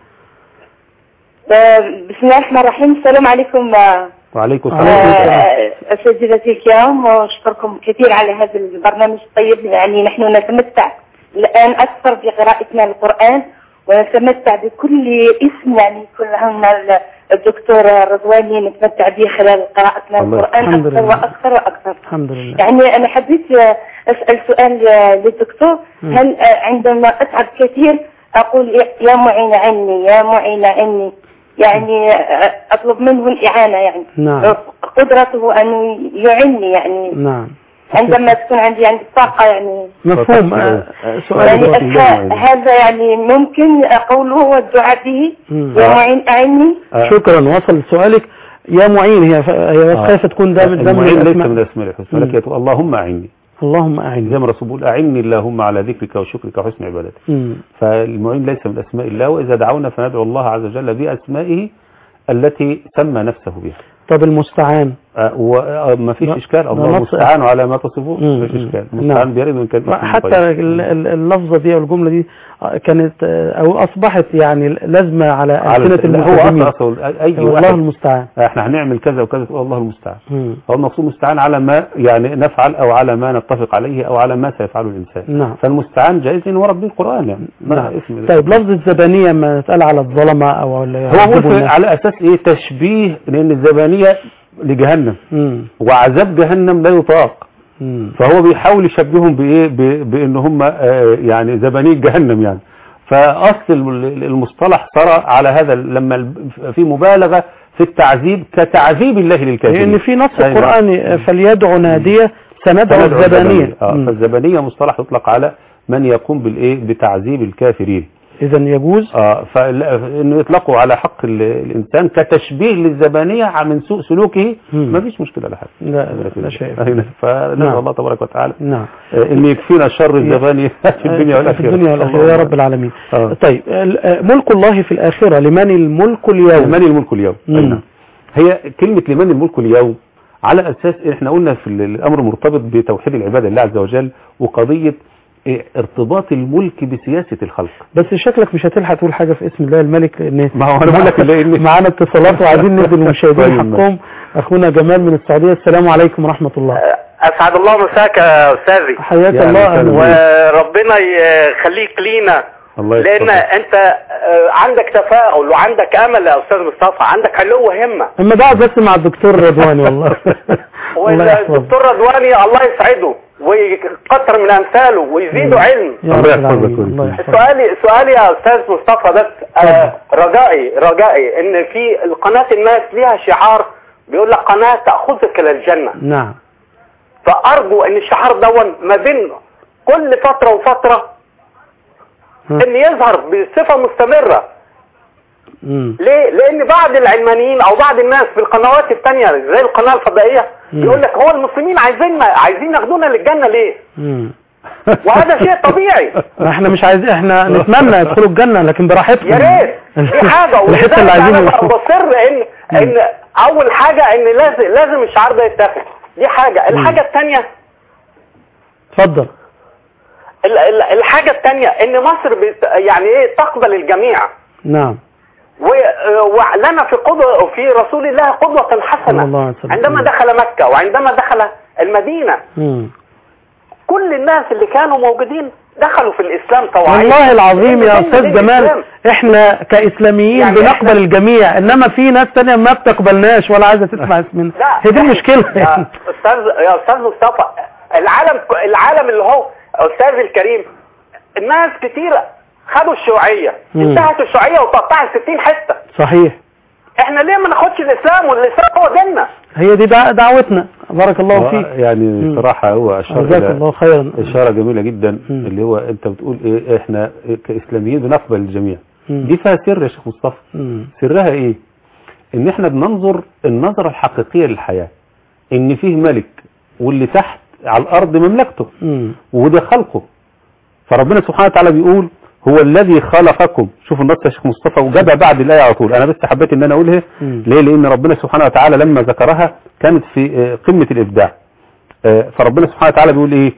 Speaker 8: آه، بسم الله الرحمن الرحيم السلام عليكم آه،
Speaker 3: وعليكم
Speaker 2: عليكم
Speaker 3: السلام
Speaker 2: السلام.
Speaker 8: آه، أساتذتي الكرام وأشكركم كثير على هذا البرنامج الطيب يعني نحن نتمتع الآن أكثر بقراءتنا للقرآن ونتمتع بكل اسم يعني يكون لنا ال- الدكتور رضواني نتمتع به خلال قراءتنا
Speaker 3: الله
Speaker 8: للقرآن
Speaker 2: الحمد
Speaker 8: أكثر
Speaker 2: لله.
Speaker 8: وأكثر وأكثر
Speaker 2: الحمد لله
Speaker 8: يعني أنا حبيت آه، أسأل سؤال آه، للدكتور
Speaker 2: مم.
Speaker 8: هل آه، عندما أتعب كثير أقول يا معين عني يا معين عني يعني آه، أطلب منه الإعانة يعني
Speaker 2: نعم
Speaker 8: آه، قدرته أن يعني يعني
Speaker 2: نعم
Speaker 8: عندما تكون عندي عندي طاقة يعني
Speaker 2: مفهوم
Speaker 3: فتح-
Speaker 2: آه، آه، سؤال
Speaker 8: يعني
Speaker 3: الله
Speaker 2: بسيط.
Speaker 8: أتها- هذا يعني ممكن أقوله والدعاء به
Speaker 2: مم.
Speaker 8: يا
Speaker 3: آه.
Speaker 8: معين أعني
Speaker 3: آه.
Speaker 2: شكرا وصل سؤالك يا معين هي ف- هي بس
Speaker 3: آه.
Speaker 2: خايفة تكون ده من ده من
Speaker 3: المعين ليس
Speaker 2: الأسماء.
Speaker 3: من الاسماء الحسنى
Speaker 2: مم.
Speaker 3: لكن يقول اللهم اعني
Speaker 2: اللهم أعني
Speaker 3: زي ما الرسول بيقول اعني اللهم على ذكرك وشكرك وحسن عبادتك
Speaker 2: مم.
Speaker 3: فالمعين ليس من اسماء الله واذا دعونا فندعو الله عز وجل باسمائه التي سمى نفسه بها
Speaker 2: طب المستعان
Speaker 3: آه، وما فيش
Speaker 2: ده-
Speaker 3: اشكال
Speaker 2: ده
Speaker 3: الله
Speaker 2: نص-
Speaker 3: المستعان على ما تصفون
Speaker 2: مم.
Speaker 3: ما فيش اشكال
Speaker 2: نعم.
Speaker 3: المستعان بيرد من كان اسم
Speaker 2: حتى
Speaker 3: طيب.
Speaker 2: ال- ال- اللفظة دي أو الجملة دي آه، كانت آه، أو أصبحت يعني لازمة على
Speaker 3: على
Speaker 2: ألسنة
Speaker 3: لا، هو
Speaker 2: المسلمين
Speaker 3: اصلا اصلا اي
Speaker 2: والله
Speaker 3: واحد
Speaker 2: المستعان
Speaker 3: احنا هنعمل كذا وكذا تقول الله المستعان
Speaker 2: مم.
Speaker 3: هو المقصود مستعان على ما يعني نفعل او على ما نتفق عليه او على ما سيفعله الانسان
Speaker 2: نعم
Speaker 3: فالمستعان جائز ان ورد به القران يعني ما
Speaker 2: نعم.
Speaker 3: اسم
Speaker 2: طيب لفظ الزبانية ما يتقال على الظلمة أو اللي
Speaker 3: هو
Speaker 2: يعذبوا
Speaker 3: بيقول
Speaker 2: الناس.
Speaker 3: على اساس ايه تشبيه لان الزبانيه لجهنم
Speaker 2: مم.
Speaker 3: وعذاب جهنم لا يطاق
Speaker 2: مم.
Speaker 3: فهو بيحاول يشبههم بايه ب- بان هم آه، يعني زبانيه جهنم يعني فاصل ال- المصطلح صار على هذا لما ال- في مبالغه في التعذيب كتعذيب الله للكافرين
Speaker 2: لأن في نص
Speaker 3: أي نعم.
Speaker 2: القرآن فليدعو نادية سندعو
Speaker 3: سندعو
Speaker 2: الزبانية
Speaker 3: آه
Speaker 2: مم.
Speaker 3: فالزبانية مصطلح يطلق على من يقوم بالايه بتعذيب الكافرين
Speaker 2: إذا يجوز
Speaker 3: اه فانه يطلقوا على حق ال- الانسان كتشبيه للزبانيه من سوء سلوكه
Speaker 2: مم.
Speaker 3: ما فيش مشكله لحد
Speaker 2: لا لا شيء
Speaker 3: فنسال
Speaker 2: نعم.
Speaker 3: الله تبارك وتعالى
Speaker 2: نعم
Speaker 3: آه، ان يكفينا شر الزبانيه في الدنيا والاخره
Speaker 2: في الدنيا والآخرة يا رب العالمين
Speaker 3: آه.
Speaker 2: طيب ال- آه، ملك الله في الآخرة لمن الملك اليوم
Speaker 3: لمن الملك اليوم
Speaker 2: مم.
Speaker 3: أي نعم. هي كلمة لمن الملك اليوم على أساس احنا قلنا في ال- الأمر مرتبط بتوحيد العبادة لله عز وجل وقضية إيه، ارتباط الملك بسياسة الخلق
Speaker 2: بس شكلك مش هتلحق تقول حاجة في اسم الله الملك لأن
Speaker 3: ما هو أنا بقول لك اللي- اللي-
Speaker 2: معانا اتصالات وعايزين ندي المشاهدين
Speaker 3: طيب،
Speaker 2: حقهم أخونا جمال من السعودية السلام عليكم ورحمة الله
Speaker 9: اسعد الله مساك يا استاذي
Speaker 2: حياك
Speaker 3: يعني
Speaker 2: الله
Speaker 3: سلام.
Speaker 2: أهلا.
Speaker 9: وربنا يخليك لينا
Speaker 3: الله
Speaker 9: لان
Speaker 3: يحفظك.
Speaker 9: انت آه، عندك تفاؤل وعندك امل يا استاذ مصطفى عندك علو همه
Speaker 2: اما بقى بس مع الدكتور رضواني والله الله يحفظه
Speaker 9: والدكتور رضواني الله يسعده ويكتر من امثاله ويزيده علم
Speaker 2: يا
Speaker 3: الله
Speaker 2: رب
Speaker 3: يحفظك
Speaker 2: العالمين.
Speaker 3: ويرزقك.
Speaker 2: الله يحفظك
Speaker 9: سؤالي سؤالي يا استاذ مصطفى بس آه رجائي رجائي ان في قناه الناس ليها شعار بيقول لك قناه تاخذك الى الجنه
Speaker 2: نعم
Speaker 9: فارجو ان الشعار دون ما بين كل فتره وفتره
Speaker 2: ها.
Speaker 9: ان يظهر بصفه مستمره
Speaker 2: مم.
Speaker 9: ليه لان بعض العلمانيين او بعض الناس في القنوات التانية زي القناه الفضائيه
Speaker 2: مم.
Speaker 9: يقول لك هو المسلمين عايزين عايزين ياخدونا للجنه ليه
Speaker 2: مم.
Speaker 9: وهذا شيء طبيعي
Speaker 2: احنا مش عايزين احنا نتمنى يدخلوا الجنة لكن براحتهم
Speaker 9: يا ريت دي حاجه
Speaker 2: الحتة اللي
Speaker 9: ولذلك
Speaker 2: عايزين
Speaker 9: انا
Speaker 2: يروحوا.
Speaker 9: بصر ان ان اول حاجه ان لازم لازم الشعار ده يتاخد دي حاجه الحاجه الثانيه
Speaker 2: اتفضل
Speaker 9: الحاجه الثانيه ان مصر بت يعني ايه تقبل الجميع
Speaker 2: نعم
Speaker 9: و- ولنا في قدوة في رسول الله قدوة
Speaker 2: صلى
Speaker 9: حسنة
Speaker 2: الله عليه وسلم.
Speaker 9: عندما دخل مكة وعندما دخل المدينة
Speaker 2: مم.
Speaker 9: كل الناس اللي كانوا موجودين دخلوا في الإسلام طوعيا
Speaker 2: والله العظيم يا
Speaker 9: لأن
Speaker 2: استاذ
Speaker 9: دين
Speaker 2: جمال
Speaker 9: الإسلام.
Speaker 2: احنا كاسلاميين
Speaker 9: يعني
Speaker 2: بنقبل
Speaker 9: إحنا-
Speaker 2: الجميع انما في ناس تانية ما بتقبلناش ولا عايزة تسمع اسمنا
Speaker 9: لا
Speaker 2: هي دي المشكلة
Speaker 9: يا استاذ يا استاذ مصطفى العالم العالم اللي هو استاذ الكريم الناس كتير خدوا الشيوعية
Speaker 2: مم.
Speaker 9: انتهت الشيوعية وتقطعت 60 حتة
Speaker 2: صحيح
Speaker 9: احنا ليه ما ناخدش الاسلام والاسلام هو ديننا
Speaker 2: هي دي دع- دعوتنا بارك الله
Speaker 3: هو
Speaker 2: فيك
Speaker 3: يعني
Speaker 2: مم.
Speaker 3: صراحة هو أشار
Speaker 2: جزاك
Speaker 3: إلى
Speaker 2: الله خيرا
Speaker 3: إشارة جميلة جدا
Speaker 2: مم.
Speaker 3: اللي هو أنت بتقول إيه إحنا كإسلاميين بنقبل الجميع
Speaker 2: مم.
Speaker 3: دي فيها سر يا شيخ مصطفى
Speaker 2: مم.
Speaker 3: سرها إيه إن إحنا بننظر النظرة الحقيقية للحياة إن فيه ملك واللي تحت على الأرض مملكته
Speaker 2: مم.
Speaker 3: وده خلقه فربنا سبحانه وتعالى بيقول هو الذي خلقكم شوف النص يا شيخ مصطفى وجابها بعد الآية على طول أنا بس حبيت إن أنا أقولها
Speaker 2: مم.
Speaker 3: ليه لأن ربنا سبحانه وتعالى لما ذكرها كانت في آه، قمة الإبداع آه، فربنا سبحانه وتعالى بيقول إيه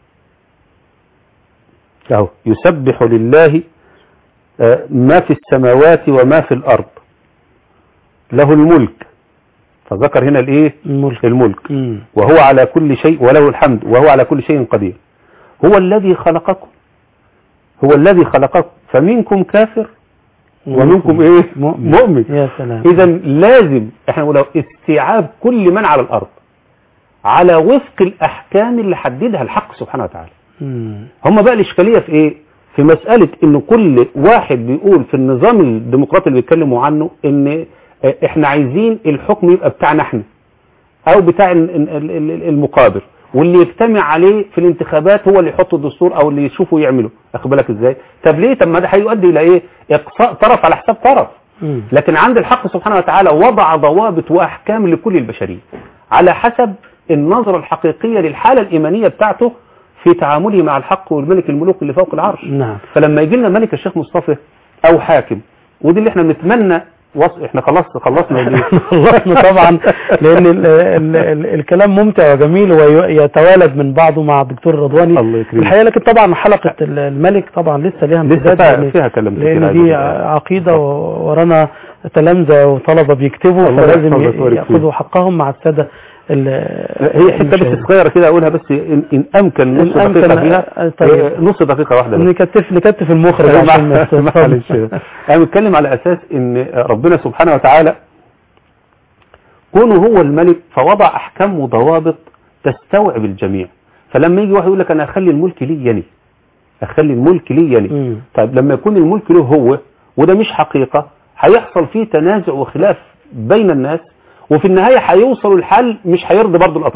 Speaker 3: أهو يسبح لله آه، ما في السماوات وما في الأرض له الملك فذكر هنا الإيه
Speaker 2: الملك
Speaker 3: الملك
Speaker 2: مم.
Speaker 3: وهو على كل شيء وله الحمد وهو على كل شيء قدير هو الذي خلقكم هو الذي خلقكم فمنكم كافر ومنكم ايه
Speaker 2: مؤمن.
Speaker 3: مؤمن
Speaker 2: يا سلام
Speaker 3: اذا لازم احنا نقول استيعاب كل من على الارض على وفق الاحكام اللي حددها الحق سبحانه وتعالى
Speaker 2: مم.
Speaker 3: هم بقى الاشكاليه في ايه في مساله ان كل واحد بيقول في النظام الديمقراطي اللي بيتكلموا عنه ان آه، احنا عايزين الحكم يبقى بتاعنا احنا او بتاع ال- ال- ال- المقابر واللي يجتمع عليه في الانتخابات هو اللي يحط الدستور او اللي يشوفه يعمله اخد بالك ازاي طب ليه طب ما ده هيؤدي الى ايه اقصاء طرف على حساب طرف
Speaker 2: مم.
Speaker 3: لكن عند الحق سبحانه وتعالى وضع ضوابط واحكام لكل البشريه على حسب النظره الحقيقيه للحاله الايمانيه بتاعته في تعامله مع الحق والملك الملوك اللي فوق العرش
Speaker 2: نعم
Speaker 3: فلما يجي لنا ملك الشيخ مصطفى او حاكم ودي اللي احنا بنتمنى وص... احنا خلاص خلصنا دي
Speaker 2: خلصنا طبعا لان ال ال ال الكلام ممتع وجميل ويتوالد من بعضه مع الدكتور رضواني
Speaker 3: الله يكرمك.
Speaker 2: الحقيقه لكن طبعا حلقه ال- الملك طبعا لسه ليها
Speaker 3: لسه
Speaker 2: امتداد
Speaker 3: فيها-
Speaker 2: لأن-
Speaker 3: فيها كلام كتير
Speaker 2: لان
Speaker 3: عايز
Speaker 2: دي
Speaker 3: أقوله.
Speaker 2: عقيده و- ورانا تلامذه وطلبه بيكتبوا
Speaker 3: الله
Speaker 2: فلازم
Speaker 3: يحفظك
Speaker 2: ي-
Speaker 3: ويبارك فيك.
Speaker 2: ياخذوا حقهم مع الساده ال-
Speaker 3: هي حته بس
Speaker 2: المشاهدين.
Speaker 3: صغيره كده اقولها بس ان, إن امكن نص
Speaker 2: إن أمكن،
Speaker 3: دقيقه
Speaker 2: آه،
Speaker 3: فيها
Speaker 2: طيب.
Speaker 3: آه، نص دقيقه واحده بس
Speaker 2: نكتف نكتف المخرج عشان ما يستفهم.
Speaker 3: معلش انا بتكلم على اساس ان ربنا سبحانه وتعالى كونه هو الملك فوضع احكام وضوابط تستوعب الجميع فلما يجي واحد يقول لك انا اخلي الملك لي يلي اخلي الملك لي يلي
Speaker 2: مم.
Speaker 3: طيب لما يكون الملك له هو وده مش حقيقة هيحصل فيه تنازع وخلاف بين الناس وفي النهاية هيوصلوا الحل مش هيرضي برضو الأطراف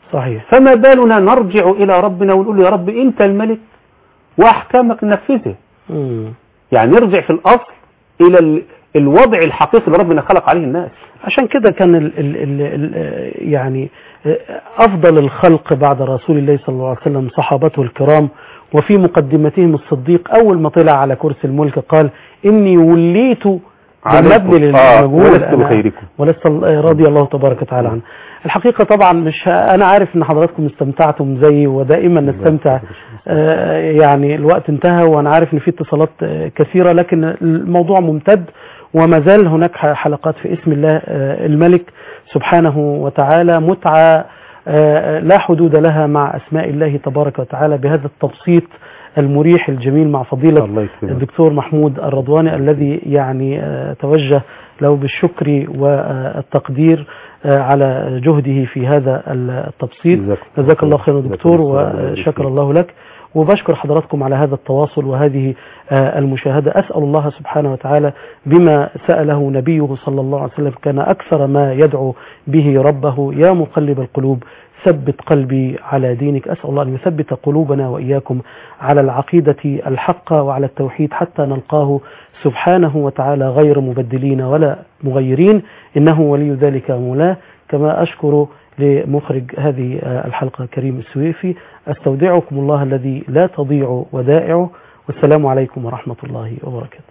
Speaker 2: صحيح
Speaker 3: فما بالنا نرجع إلى ربنا ونقول له يا رب أنت الملك وأحكامك نفذها
Speaker 2: مم.
Speaker 3: يعني نرجع في الأصل إلى ال- الوضع الحقيقي اللي ربنا خلق عليه الناس
Speaker 2: عشان كده كان ال ال ال ال يعني أفضل الخلق بعد رسول الله صلى الله عليه وسلم صحابته الكرام وفي مقدمتهم الصديق أول ما طلع على كرسي الملك قال إني وليت
Speaker 3: عليكم.
Speaker 2: بالمبني
Speaker 3: آه،
Speaker 2: للمجهول
Speaker 3: ولست
Speaker 2: أنا-
Speaker 3: بخيركم.
Speaker 2: ولست رضي الله تبارك وتعالى عنه الحقيقة طبعا مش ه- أنا عارف إن حضراتكم استمتعتم زيي ودائما نستمتع آه، يعني الوقت انتهى وأنا عارف إن في اتصالات آه، كثيرة لكن الموضوع ممتد وما زال هناك ح- حلقات في اسم الله آه، الملك سبحانه وتعالى متعة آه، لا حدود لها مع أسماء الله تبارك وتعالى بهذا التبسيط المريح الجميل مع فضيلة
Speaker 3: الله يكرمك.
Speaker 2: الدكتور محمود الرضواني الذي يعني آه، توجه له بالشكر والتقدير آه، على جهده في هذا التبسيط
Speaker 3: جزاك الله
Speaker 2: جزاك الله خيرا
Speaker 3: جزاك
Speaker 2: دكتور
Speaker 3: الله خيرا. الله
Speaker 2: وشكر
Speaker 3: يبارك
Speaker 2: الله لك وبشكر حضراتكم على هذا التواصل وهذه آه، المشاهدة أسأل الله سبحانه وتعالى بما سأله نبيه صلى الله عليه وسلم كان أكثر ما يدعو به ربه يا مقلب القلوب ثبت قلبي على دينك أسأل الله أن يثبت قلوبنا وإياكم على العقيدة الحقة وعلى التوحيد حتى نلقاه سبحانه وتعالى غير مبدلين ولا مغيرين إنه ولي ذلك مولاه كما أشكر لمخرج هذه آه، الحلقة كريم السويفي أستودعكم الله الذي لا تضيع ودائعه والسلام عليكم ورحمة الله وبركاته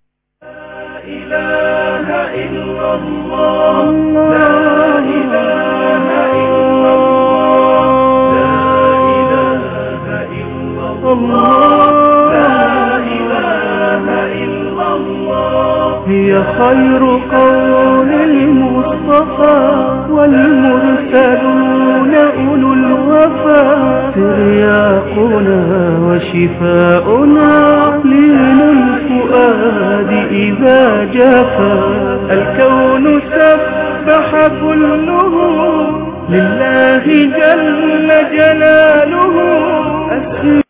Speaker 1: إله إلا الله لا إله إلا الله لا إله إلا الله لا إله إلا الله هي خير قول المصطفى والمرسلون أولو الوفا ترياقنا وشفاؤنا لين الفؤاد إذا جفا الكون سبح كله لله جل جلاله